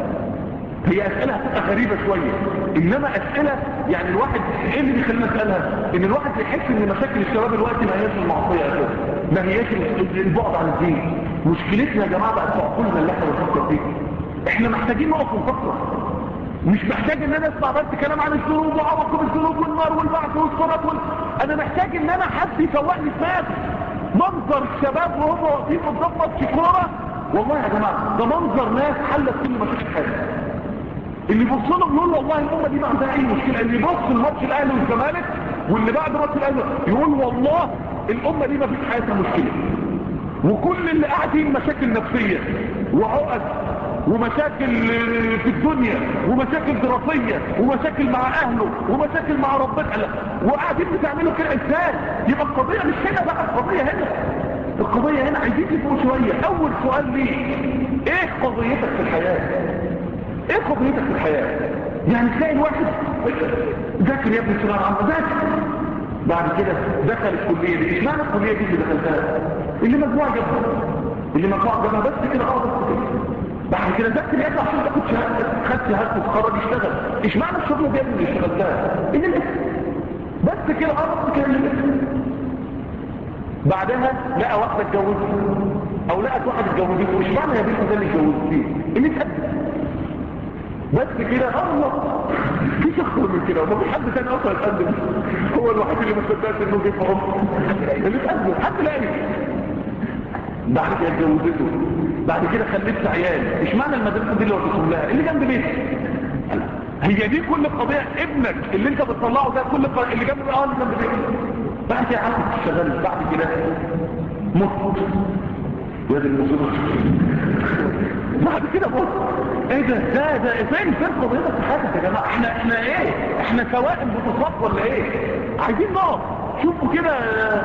A: هي اسئله هتبقى غريبه شويه انما اسئله يعني الواحد ايه اللي بيخلينا نسالها ان الواحد بيحس ان مشاكل الشباب دلوقتي ما هياش المعصيه اساسا ما هياش البعد عن الدين مشكلتنا يا جماعه بقت في عقولنا اللي احنا بنفكر فيه احنا محتاجين نقف ونفكر مش محتاج ان انا اسمع بس كلام عن الذنوب وعواقب الذنوب والنار والبعث والصراط وال... انا محتاج ان انا حد يفوقني دماغي منظر الشباب وهم واقفين قدام ماتش كوره والله يا جماعه ده منظر ناس حلت كل مشاكل حياتها اللي يبص لهم يقول والله الامه دي ما عندها اي مشكله اللي يبص الماتش الاهلي والزمالك واللي بعد ماتش الاهلي يقول والله الامه دي ما فيش حياتها مشكله وكل اللي قاعدين مشاكل نفسيه وعقد ومشاكل في الدنيا ومشاكل دراسية ومشاكل مع اهله ومشاكل مع ربنا وقاعدين بتعملوا كده ازاي يبقى القضية مش هنا بقى القضية هنا القضية هنا عايزين تفهموا شوية اول سؤال ليه ايه قضيتك في الحياة ايه قضيتك في الحياة يعني تلاقي الواحد ذاكر يا ابني سنة عامة ذاكر بعد كده دخل الكلية دي اشمعنى الكلية دي اللي دخلتها اللي مجموعة جابها اللي مجموعة جابها بس كده اه بس كده بعد كده ذاكر يا ابني عشان تاخد شهادة خدت شهادة تتخرج اشتغل اشمعنى الشغل دي اللي اشتغلتها اللي لسه بس كده اه بس كده اللي لسه بعدها لقى واحدة اتجوزت او لقت واحد اتجوزت ومش معنى يا بنت ده اللي اتجوزتيه اللي اتقدم بس كده الله في اكتر من كده وما في حد تاني اصلا يتقدم هو الوحيد اللي ما صدقش انه جه في عمره اللي اتقدم حد لاقي بعد كده اتجوزته بعد كده خلفت عيال ايش معنى المدرسه دي اللي وديتهم لها اللي جنب بيتك هي دي كل قضيه ابنك اللي انت بتطلعه ده كل قضية اللي جنب اه اللي جنب بيتك بعد كده عارف تشتغل بعد كده مت يا دي المصيبه بعد كده موت ايه ده ده ده فين فين قضيتك في حياتك يا جماعه احنا احنا ايه احنا سواء بتصاب ولا ايه عايزين نقف شوفوا كده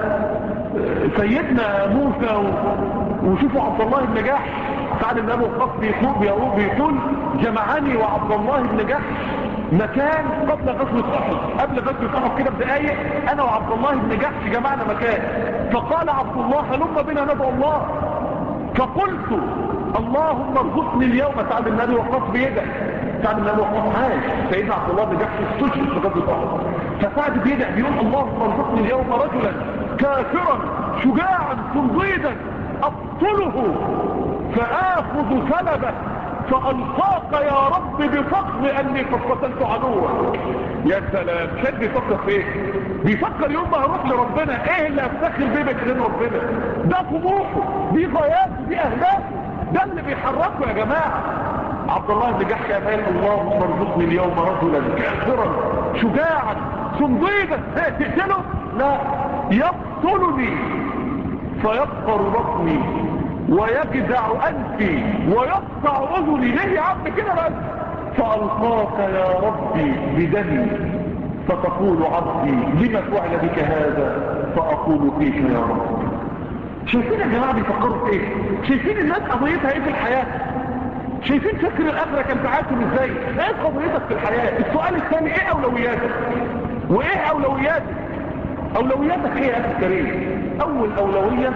A: سيدنا موسى و... وشوفوا عبد الله بن جحش سعد بن ابي وقاص بيقول بيقول بيقول جمعني وعبد الله بن جحش مكان قبل غزوه احد قبل غزوه احد كده بدقايق انا وعبد الله بن جحش جمعنا مكان فقال عبد الله هلم بنا ندعو الله فقلت اللهم ارزقني اليوم سعد بن ابي وقاص بيدعي سعد بن ابي وقاص عاش سيدنا عبد الله بن جحش استشهد في غزوه احد فسعد بيدعي بيقول اللهم ارزقني اليوم رجلا كافرا شجاعا صنديدا ابطله فاخذ سلبه فالقاك يا رب بفضل اني قد قتلت عدوا يا سلام شد بيفكر في ايه بيفكر يوم ما هروح لربنا ايه اللي افتخر بيه بكرين ربنا ده طموحه دي غاياته دي اهدافه ده اللي بيحركه يا جماعه عبد الله بن جحش قال اللهم ارزقني اليوم رجلا كافرا شجاعا صنديدا تقتله لا يقتلني فيقطر بطني ويجدع أنفي ويقطع أذني ليه يا عم كده بس فألقاك يا ربي بدمي فتقول عبدي لما فعل بك هذا فأقول فيك يا رب شايفين يا جماعة بيفكروا في ايه شايفين الناس قضيتها ايه في الحياة شايفين فكر الأخرة كان تعاتم ازاي ايه قضيتك في الحياة السؤال الثاني ايه أولوياتك وايه أولوياتك أولوياتك ايه يا أخي الكريم أول أولوية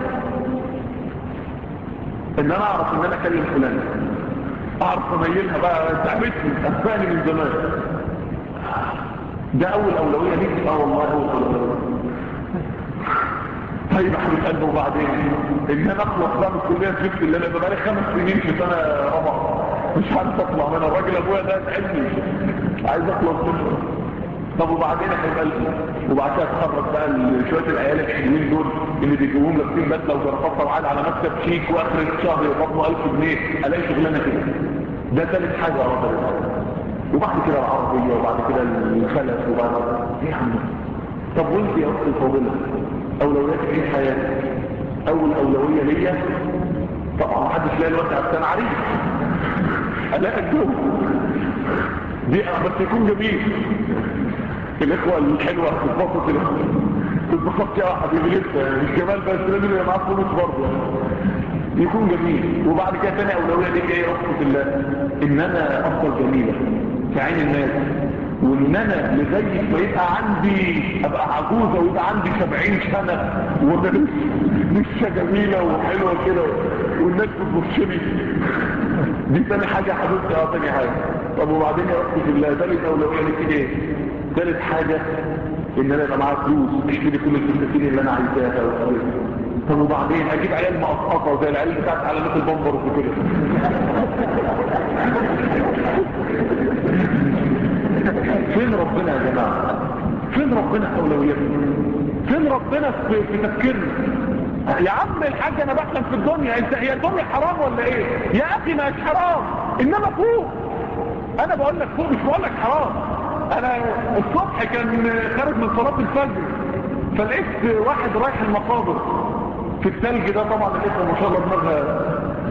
A: ان انا اعرف ان انا اكلم فلان اعرف اميلها بقى تعبتني اتفاني من زمان ده اول اولويه ليك اه والله اول اولويه طيب احنا قلبه وبعدين ان انا اخلص بقى من الكليه جبت اللي انا بقالي خمس سنين في سنه رابعه مش عارف اطلع منها الراجل ابويا ده تعبني عايز اخلص منه طب وبعدين يا حبيب قلبي وبعد كده اتخرج بقى شويه العيال الحلوين دول اللي بيجيبوهم لابسين بدله وجرافطه وقاعد على مكتب شيك واخر الشهر يقبضوا 1000 جنيه الاقي شغلانه كده ده ثالث حاجه يا رب وبعد كده العربيه وبعد كده الخلف وبعد ايه يا عم طب وانت يا اختي الفاضله اولوياتك ايه في حياتك اول اولويه ليا طبعا محدش لاقي الوقت على السنه عريض الاقي الجو دي بس يكون جميل الاخوة الحلوة تتبسط تتبسط يا حبيبي لسه مش جمال بس لازم يبقى معاك فلوس برضه يكون جميل وبعد كده تاني اولويه ليك ايه رحمه الله ان انا افضل جميله في عين الناس وان انا لغايه ما يبقى عندي ابقى عجوزه ويبقى عندي 70 سنه وانا لسه جميله وحلوه كده والناس بتبص لي دي تاني حاجة يا حبيبتي اه تاني حاجة طب وبعدين يا اختي في الله تالت اولوية لك ايه تالت حاجة ان انا يبقى معايا فلوس اشتري كل الفساتين اللي انا عايزاها طب وبعدين اجيب عيال مقطقطه زي العيال بتاعت علامات البمبر وكده فين ربنا يا جماعه فين ربنا في اولوياتنا فين ربنا في, في تفكيرنا يا عم الحاج انا بحلم في الدنيا انت هي الدنيا حرام ولا ايه يا اخي ما حرام انما فوق انا بقول لك فوق مش بقول لك حرام انا الصبح كان خارج من صلاه الفجر فلقيت واحد رايح المقابر في الثلج ده طبعا لقيتها ما شاء الله دماغها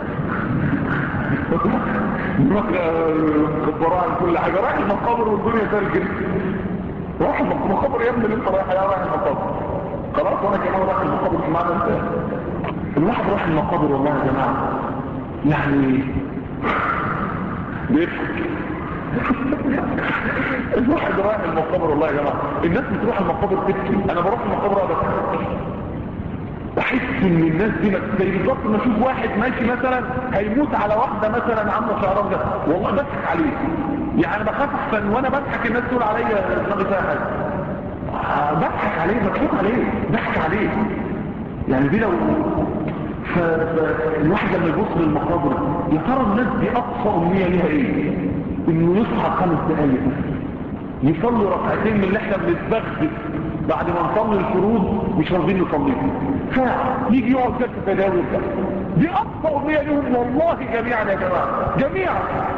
A: دماغها كبراء عن كل حاجه رايح المقابر والدنيا ثلج رايح المقابر يا ابني اللي انت رايح يا رايح المقابر خلاص وانا كمان رايح المقابر في معنى انت الواحد رايح المقابر والله يا جماعه يعني بيضحك الواحد رايح المقابر والله يا جماعه الناس بتروح المقابر تبكي انا بروح المقابر اقعد بحس ان الناس دي زي بالظبط ما اشوف واحد ماشي مثلا هيموت على واحده مثلا عامله شعرها ده والله بضحك عليه يعني بخاف احسن وانا بضحك الناس تقول عليا دماغي فيها حاجه بضحك عليه بضحك عليه ضحك عليه يعني دي لو فالواحد لما يبص للمقابر يا ترى الناس دي اقصى امنيه ليها ايه انه يصحى خمس دقايق يصلي ركعتين من اللي احنا بنتبخت بعد ما نصلي الفروض مش راضيين نصليها ساعه يجي يقعد كده تداول ده دي اقصى امنيه لهم والله جميعا يا جماعه جميعا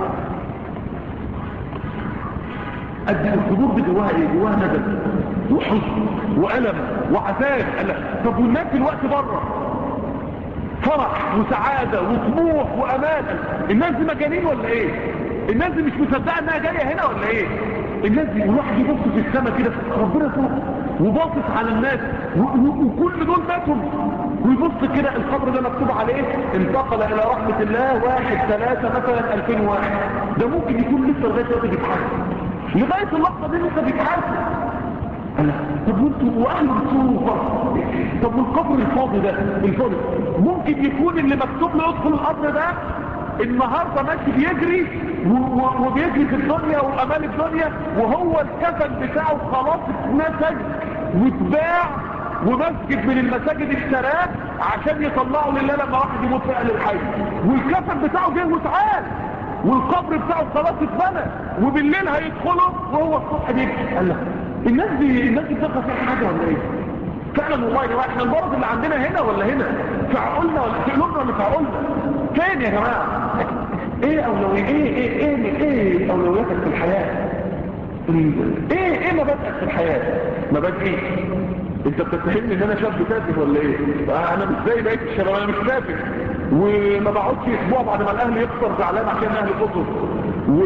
A: قد الصدور دي جواها ايه جواها ندم وحزن والم وعذاب طب والناس دلوقتي بره فرح وسعادة وطموح وأمان الناس دي مجانين ولا ايه الناس دي مش مصدقة انها جاية هنا ولا ايه الناس دي الواحد يبص في السماء كده ربنا فوق وباصص على الناس وكل دول ماتوا ويبص كده القبر ده مكتوب عليه انتقل الى رحمة الله واحد ثلاثة مثلا 2001 ده ممكن يكون لسه لغاية دلوقتي بيتحاسب لغاية اللحظة دي لسه بيتحاسب طب وانتوا واهل الصوفة طب والقبر الفاضي ده الفاضي ممكن يكون اللي مكتوب له يدخل القبر ده النهاردة ماشي بيجري وبيجري في الدنيا وأمان الدنيا وهو الكفن بتاعه خلاص اتنسج واتباع ومسجد من المساجد اشتراه عشان يطلعوا لله لما واحد يموت في اهل الحي والكفن بتاعه جه واتعال والقبر بتاعه خلاص اتبنى وبالليل هيدخله وهو الصبح بيجري قال لك الناس دي الناس دي بتبقى فيها حاجه ولا ايه فعلا والله يا جماعه احنا المرض اللي عندنا هنا ولا هنا في عقولنا ولا في قلوبنا ولا في عقولنا فين يا جماعه ايه اولويه ايه ايه ايه ايه اولوياتك في الحياه ايه ايه مبادئك في الحياه مبادئي انت بتتهمني ان انا شاب تافه ولا ايه انا مش زي بقيه الشباب انا مش تافه وما بقعدش اسبوع بعد ما الاهلي يخسر زعلان عشان الاهلي خسر و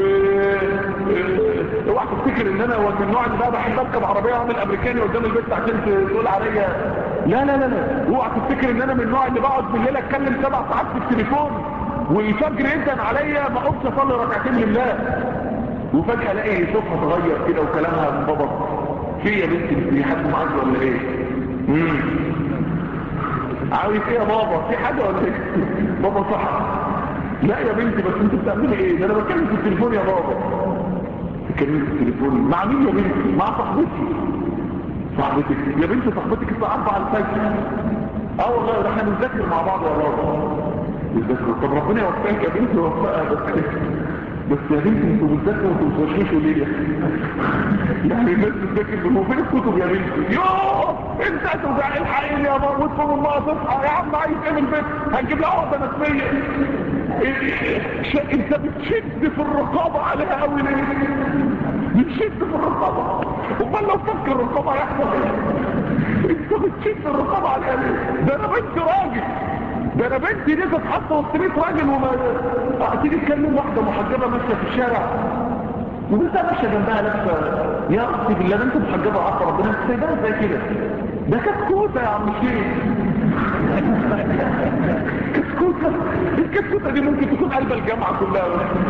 A: اوعى تفتكر ان انا من النوع اللي بقى بحب اركب عربيه واعمل امريكاني قدام البيت عشان تقول عليا لا لا لا لا اوعى تفتكر ان انا من النوع اللي بقعد بالليل اتكلم سبع ساعات في التليفون والفجر يدن عليا ما اقومش اصلي ركعتين لله وفجاه الاقي صوتها اتغير كده وكلامها من بابا في يا بنتي بيحبوا معاك ولا ايه امم عاوز ايه يا بابا في حاجه ولا ايه بابا صح لا يا بنتي بس انت بتعملي ايه ده انا بتكلم في التليفون يا بابا بتكلم في التليفون مع مين يا بنتي مع صاحبتي صاحبتك يا بنتي صاحبتك الساعه 4 الفجر اه والله ده احنا بنذاكر مع بعض يا بابا بنذاكر طب ربنا يوفقك يا بنتي ويوفقها بس بس يا بنتي انتوا بتذاكروا وانتوا بتوشوشوا ليه يعني الناس بتذاكر وفين الكتب يا بنتي يوه انت هتوجع الحقيقي يا بابا واطلب الله تصحى يا عم عايز ايه من البيت هنجيب لها عقده نسميه انت بتشد في الرقابه عليها قوي ليه بتشد في الرقابه امال لو فكر الرقابه هيحصل ايه انت بتشد الرقابه عليها ليه ده انا بنت راجل ده انا بنتي دي تتحط وسط 100 راجل وما تيجي تكلم واحده محجبه ماشيه في الشارع وانت ماشيه جنبها لابسه يا اختي بالله ده انت محجبه عطا ربنا انت سايباها زي كده ده كتكوته يا عم الشيخ كتكوته الكتكوته دي ممكن تكون قلب الجامعه كلها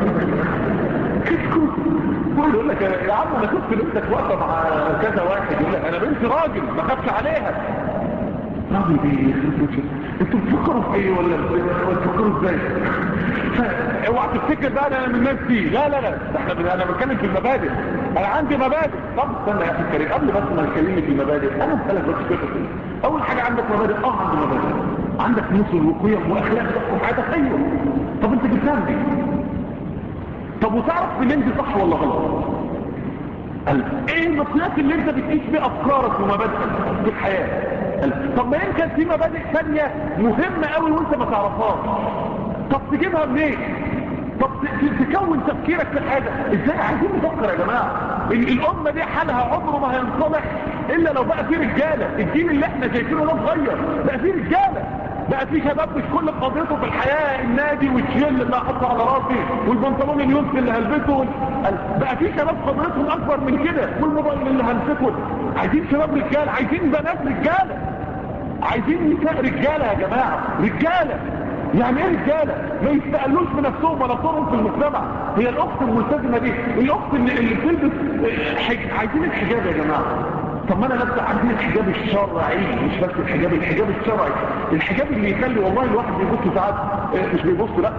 A: كتكوته واحد يقول لك يا عم انا كنت بنتك واقفه مع كذا واحد يقول لك انا بنتي راجل ما خافش عليها راجل ايه انتوا بتفكروا في ايه ولا بتفكروا ازاي اوعى تفتكر بقى انا من الناس دي لا لا لا احنا انا بتكلم في المبادئ انا عندي مبادئ طب استنى يا اخي الكريم قبل بس ما نكلمني في المبادئ انا بسالك بس فكره اول حاجه عندك مبادئ اه عندي مبادئ عندك نصل وقيم واخلاق تحكم حياتك ايوه طب انت جبتها منين طب وتعرف منين دي صح ولا غلط قال ايه المقياس اللي انت بتقيس بيه افكارك ومبادئك في الحياه قال طب ما يمكن في مبادئ ثانيه مهمه قوي وانت ما تعرفهاش طب تجيبها منين طب تكون تفكيرك في الحاجة ازاي عايزين نفكر يا جماعة الامة دي حالها عمره ما هينصلح الا لو بقى في رجالة الجيل اللي احنا شايفينه ده صغير بقى في رجالة بقى في شباب مش كل قضيته في الحياة النادي والشيل اللي احطه على راسي والبنطلون اليوسف اللي هلبسه بقى في شباب قضيتهم اكبر من كده والموبايل اللي هلبسه عايزين شباب رجالة عايزين بنات رجالة عايزين نساء رجالة يا جماعة رجالة يعني ايه رجاله ما يستقلوش بنفسهم ولا طورهم في المجتمع هي الاخت الملتزمه دي الاخت اللي, اللي بتلبس حج... عايزين الحجاب يا جماعه طب ما انا لابسه عايزين الحجاب الشرعي مش بس الحجاب الحجاب الشرعي الحجاب اللي يخلي والله الواحد بيبص ساعات مش بيبص لا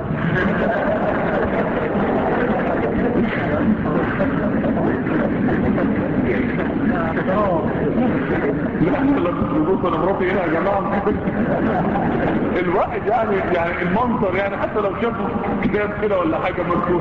A: لا لا بص انا مراتي هنا يا جماعه الواحد يعني يعني المنظر يعني حتى لو شافوا كتاب كده ولا حاجه مكتوب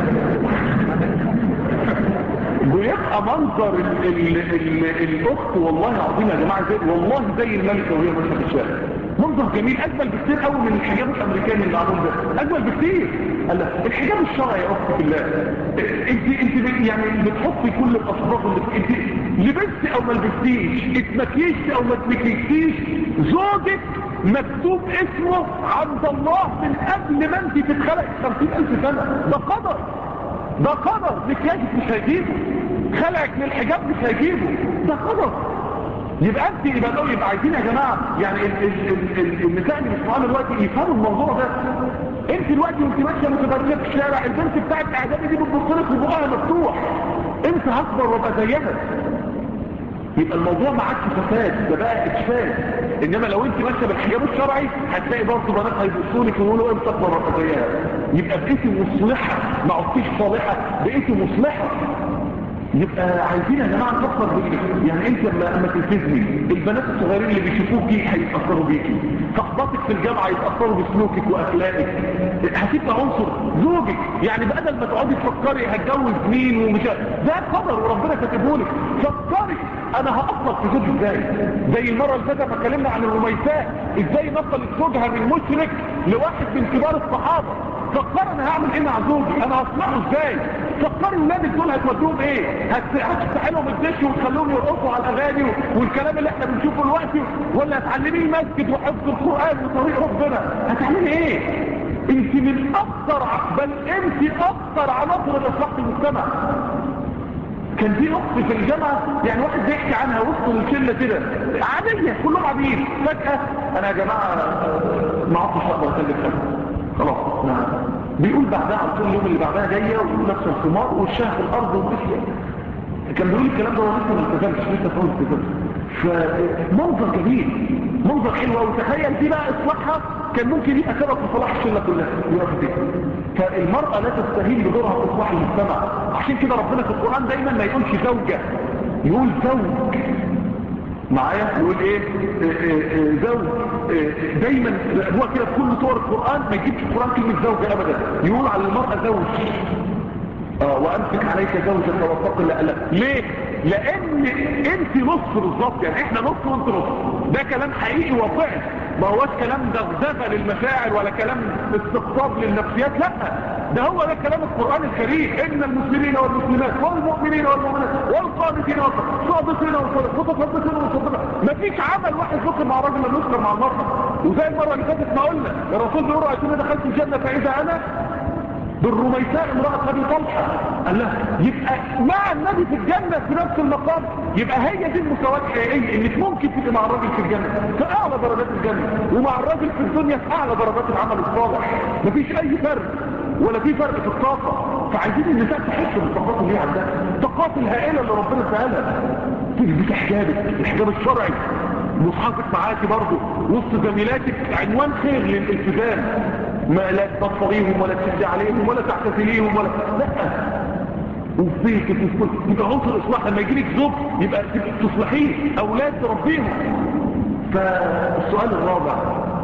A: بيبقى منظر ال ال ال الاخت والله العظيم يا جماعه زي والله زي الملكه وهي ماشيه في الشارع منظر جميل اجمل بكتير قوي من الحجاب الامريكاني اللي معمول ده اجمل بكتير قال الحجاب الشرعي يا اختي بالله انت انت يعني بتحطي كل الاسباب اللي انت لبستي او ما لبستيش اتمكيشتي او ما اتمكيشتيش زوجك مكتوب اسمه عند الله من قبل ما انت تتخلق 50000 سنه ده قدر ده قدر مكياجك مش هيجيبه خلقك من الحجاب مش هيجيبه ده قدر يبقى انت يبقى لو يبقى عايزين يا جماعه يعني النساء اللي بيسمعونا دلوقتي يفهموا الموضوع ده انت دلوقتي وانت ماشيه متبرجه في الشارع البنت بتاعت اعدادي دي بتبص لك وبقها مفتوح انت هكبر وابقى زيها يبقى الموضوع ما عادش فساد ده بقى اتفاد انما لو انت ماشيه بالحجاب الشرعي هتلاقي برضه بنات هيبصوا لك ويقولوا انت اكبر زيها يبقى بقيتي مصلحه ما عدتيش صالحه بقيتي مصلحه يبقى عايزين يا جماعه نفكر بايه يعني انت لما لما تلتزمي البنات الصغيرين اللي بيشوفوكي هيتاثروا بيكي صحباتك في الجامعه يتاثروا بسلوكك واخلاقك هتبقى عنصر زوجك يعني بدل ما تقعدي تفكري هتجوز مين ومش ده قدر وربنا كاتبه لك فكري انا هاطلق في زوجي ازاي زي المره اللي فاتت ما اتكلمنا عن الرميساء ازاي نقلت زوجها من مشرك لواحد من كبار الصحابه فكر انا هعمل ايه مع زوجي انا هصنعه ازاي فكري ولادك دول هتودوهم ايه هتفتح لهم الدش وتخليهم يرقصوا على الاغاني والكلام اللي احنا بنشوفه دلوقتي ولا هتعلميه المسجد وحفظ القران وطريق ربنا هتعملي ايه انت من اكثر بل انت اكثر عناصر الاصلاح في المجتمع كان في اخت في الجامعه يعني واحد بيحكي عنها وسط الشله كده عاديه كلهم عاديين فجاه انا يا جماعه ما عدتش اقدر اكلم حد خلاص نعم بيقول بعدها على طول اليوم اللي بعدها جايه ونفس الثمار وشها في الارض ومشيه كان بيقول الكلام ده وانا لسه ما التزمتش لسه فوق التزمت فمنظر جميل منظر حلو قوي تخيل دي بقى اصلاحها كان ممكن يبقى سبب في صلاح الشله كلها دي فالمراه لا تستهين بدورها في اصلاح المجتمع عشان كده ربنا في القران دايما ما يقولش زوجه يقول زوج معايا يقول ايه زوج دايما هو كده في كل صور القرآن ما يجيبش القرآن كلمة زوجة ابدا يقول على المرأة زوج اه وامسك عليك زوجك واتق الله لا ليه لان انت نص بالظبط يعني احنا نص وانت نص ده كلام حقيقي واقعي ما هوش كلام دغدغه للمشاعر ولا كلام استقطاب للنفسيات لا ده هو ده كلام القرآن الكريم ان المسلمين والمسلمات والمؤمنين والمؤمنات والقانتين والصادقين والمتصدقين والمتصدقين مفيش عمل واحد ذكر مع راجل لم يذكر مع المرأة وزي المرة اللي فاتت ما قلنا الرسول بيقول رأيتوني دخلت الجنة فإذا أنا بالرميساء امرأة أبي طلحة قال لها يبقى مع النبي في الجنة في نفس المقام يبقى هي دي المساواة الحقيقية انك ممكن تبقى مع الراجل في الجنة في اعلى درجات الجنة ومع الراجل في الدنيا في اعلى درجات العمل الصالح مفيش اي فرق ولا في فرق في الطاقة فعايزين النساء تحس بالطاقات اللي عندها الطاقات الهائلة اللي ربنا سهلها تلبس حجابك الحجاب الشرعي مصحفك معاكي برضه وسط زميلاتك عنوان خير للالتزام ما لا تبصريهم ولا تشد عليهم ولا تعتزليهم ولا لا وفيك يبقى عنصر اصلاح لما يجي لك زوج يبقى تصلحيه اولاد تربيهم فالسؤال الرابع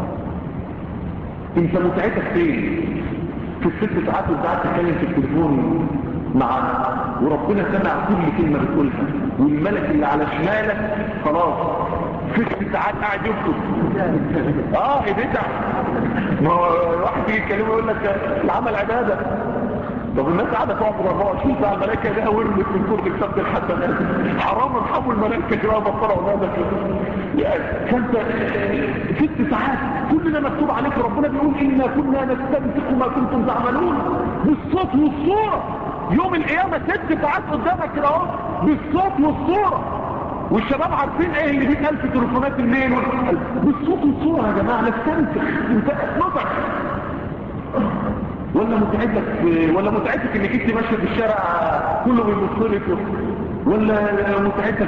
A: انت متعتك فين في الست ساعات وانت قاعد تتكلم في التليفون معانا وربنا سمع كل كلمه بتقولها والملك اللي على شمالك خلاص ست ساعات قاعد يكتب اه ايه بدع ما هو واحد يجي يتكلم يقول لك العمل عباده طب الناس قاعده تعبد 24 ساعه الملائكه لها ورمت من كل كتاب الحسنات حرام ارحموا الملائكه كده بطلوا اولادك يعني فانت ست ساعات كلنا مكتوب عليك ربنا بيقول انا كنا نستنسخ ما كنتم تعملون بالصوت والصوره يوم القيامه ست ساعات قدامك كده اهو بالصوت والصوره والشباب عارفين ايه اللي بيت الف تليفونات الليل بالصوت والصوره يا جماعه نستنسخ انت نطق ولا متعتك ولا متعتك انك انت ماشيه في الشارع كله بيبص لك ولا متعتك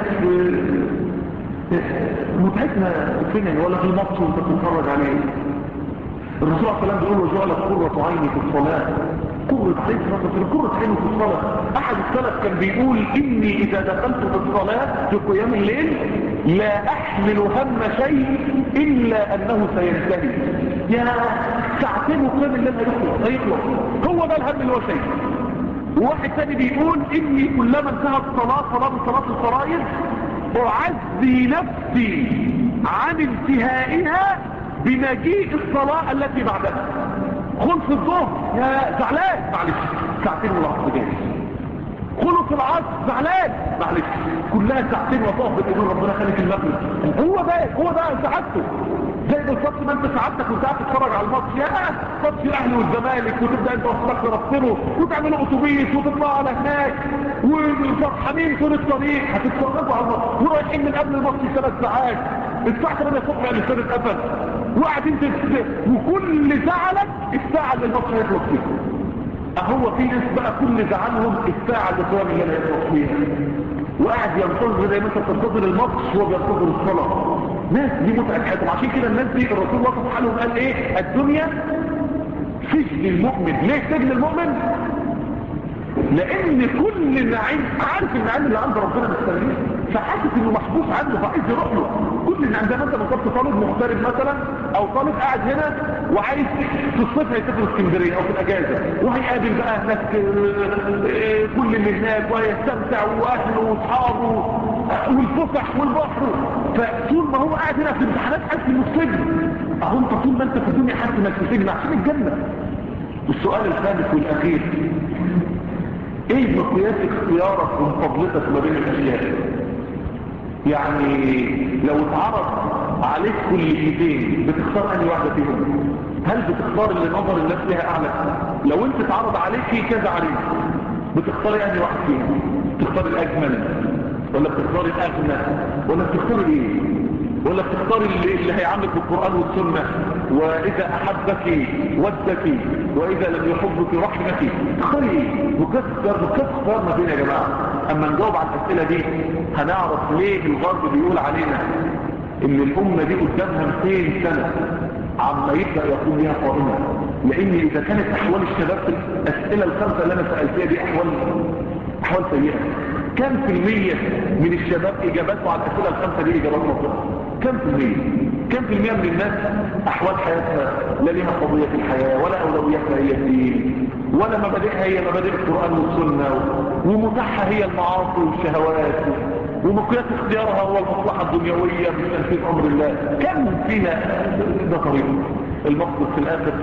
A: متعتنا فين ولا في ماتش وانت بتتفرج عليه الرسول صلى الله عليه وسلم بيقول وجعلت قرة عيني في الصلاة قرة عيني في قرة عيني في الصلاة أحد السلف كان بيقول إني إذا دخلت في الصلاة في قيام الليل لا أحمل هم شيء إلا أنه سينتهي يا ساعتين وقيام الليل هيخلص هيخلص هو ده الهم اللي هو شيء وواحد ثاني بيقول إني كلما انتهت الصلاة صلاة من صلاة الفرائض أعزي نفسي عن انتهائها بمجيء الصلاة التي بعدها خلص الظهر يا زعلان معلش ساعتين والعصر جاي خلص العصر زعلان معلش كلها ساعتين وطاف بتقول ربنا خليك المغرب هو ده هو ده سعادته زي بالظبط ما انت سعادتك وانت قاعد تتفرج على الماتش يا ماتش الاهلي والزمالك وتبدا انت وصلك ترسله وتعملوا اتوبيس وتطلعوا على هناك وفرحانين طول الطريق هتتفرجوا على الماتش ورايحين من قبل الماتش ثلاث ساعات الساعه 8 الصبح الاستاد اتقفل وقاعدين تت... وكل زعلك الساعه اللي الماتش هيخلص فيها اهو في ناس بقى كل زعلهم الساعه اللي قيام اللي هيخلص فيها وقاعد ينتظر زي ما انت بتنتظر الماتش وهو بينتظر الصلاه ناس دي متعه حياتهم عشان كده الناس دي الرسول وصف حالهم قال ايه الدنيا سجن المؤمن ليه سجن المؤمن لان كل نعيم عارف النعيم اللي عند ربنا مستنيه فحاسس انه محبوس عنده فعايز يروح له كل النعيم زي ما انت بالظبط طالب مغترب مثلا او طالب قاعد هنا وعايز في الصيف هيسافر اسكندريه او في الاجازه وهيقابل بقى هناك كل اللي هناك وهيستمتع واهله واصحابه والفسح والبحر فطول ما هو قاعد هنا في امتحانات حاسس انه في سجن اهو انت طول ما انت في الدنيا حاسس انك في سجن عشان الجنه السؤال الخامس والاخير ايه مقياس اختيارك ومفضلتك ما بين الاشياء يعني لو اتعرض عليك كليتين بتختار انهي واحده فيهم هل بتختار اللي نظر الناس لها اعلى لو انت اتعرض عليك كذا عريض بتختاري انهي واحد فيهم تختار الاجمل ولا بتختار الاغنى ولا بتختار ايه ولا بتختار اللي, اللي هيعاملك بالقرآن والسنة وإذا أحبك ودك وإذا لم يحبك رحمك تختاري ايه مكسر مكسر ما بين يا جماعة أما نجاوب على الأسئلة دي هنعرف ليه الغرب بيقول علينا إن الأمة دي قدامها 200 سنة عما يبدأ يكون لها قائمة لأن إذا كانت أحوال الشباب في الأسئلة الخمسة اللي أنا سألتها دي أحوال أحوال سيئة كم في المية من الشباب إجاباته على الأسئلة الخمسة دي إجابات مطلقة كم في المية كم في المية من الناس أحوال حياتها لا لها قضية في الحياة ولا أولوياتها هي الدين ولا مبادئها هي مبادئ القرآن والسنة ومتاحها هي المعاصي والشهوات ومقياس اختيارها هو المصلحة الدنيوية من تنفيذ أمر الله كم فيها ده طريق المقصد في الآخر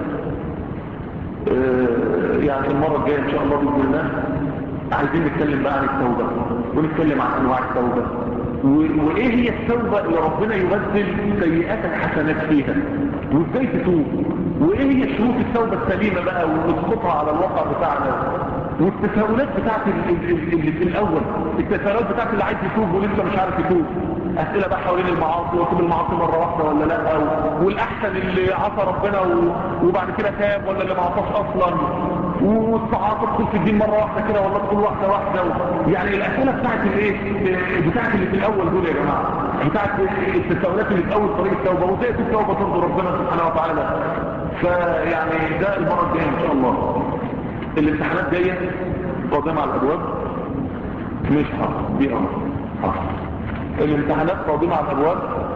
A: اه يعني المرة الجاية إن شاء الله بإذن الله عايزين نتكلم بقى عن التوبة ونتكلم عن أنواع التوبة وايه هي التوبة اللي ربنا يبدل سيئاتك حسنات فيها وازاي تتوب وايه هي شروط التوبة السليمة بقى ونسقطها على الواقع بتاعنا والتساؤلات بتاعت اللي في الاول التساؤلات بتاعت اللي عايز يتوب ولسه مش عارف يتوب اسئله بقى حوالين المعاصي وتوب المعاصي مره واحده ولا لا والاحسن اللي عصى ربنا وبعد كده تاب ولا اللي ما عصاش اصلا والتعاطف تدخل في الدين مره واحده كده ولا تدخل واحده واحده يعني الاسئله بتاعت الايه بتاعت اللي في الاول دول يا جماعه بتاعت التساؤلات اللي في اول طريق التوبه وازاي التوبه ترضي ربنا سبحانه وتعالى فيعني ده المرة الجاية ان شاء الله الامتحانات جاية قادمة على الابواب مش حاضر دي امر حاضر الامتحانات قادمة على الابواب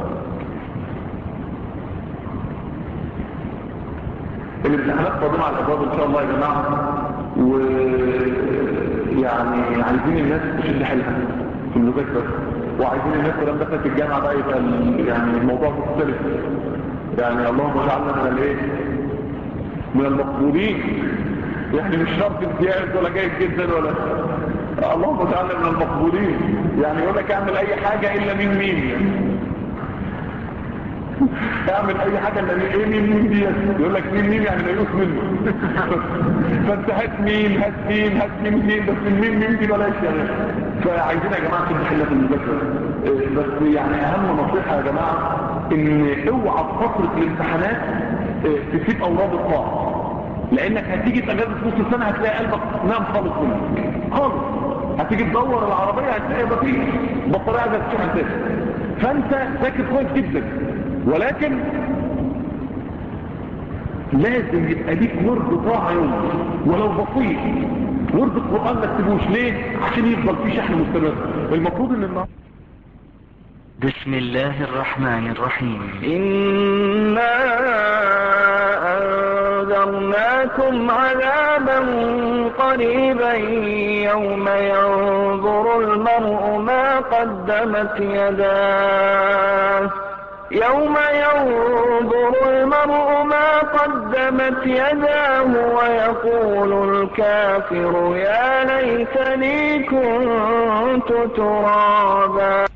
A: الامتحانات قادمة على الابواب ان شاء الله يا جماعة و يعني عايزين الناس تشد حيلها في المذاكرة وعايزين الناس كلام دخلت في الجامعة بقى يبقى يعني الموضوع مختلف يعني اللهم اجعلنا من الايه من المقبولين يعني مش شرط امتياز ولا جيد جدا ولا اللهم اجعلنا من المقبولين يعني يقول لك اعمل اي حاجة الا مين مين يعني. اعمل اي حاجة الا مين ايه مين مين دي يقول لك مين مين يعني ميؤوس منه فانت هات مين هات مين هات مين مين بس من مين مين دي بلاش يعني فعايزين يا جماعة تبقى حلة في المذاكرة بس يعني اهم نصيحة يا جماعة ان اوعى في فترة الامتحانات تسيب اوراد الطاعة لانك هتيجي في اجازة نص السنة هتلاقي قلبك نام خالص منك خالص هتيجي تدور العربية هتلاقي مفيش بطارية عايزة تشحن تاني فانت ذاكر كويس جدا ولكن لازم يبقى ليك ورد طاعة يوم ولو بسيط ورد القرآن ما تسيبوش ليه عشان يفضل فيه شحن مستمر المفروض ان النهارده
B: بسم الله الرحمن الرحيم
C: إنا أنذرناكم عذابا قريبا يوم ينظر المرء ما قدمت يداه يوم ينظر المرء ما قدمت يداه ويقول الكافر يا ليتني كنت ترابا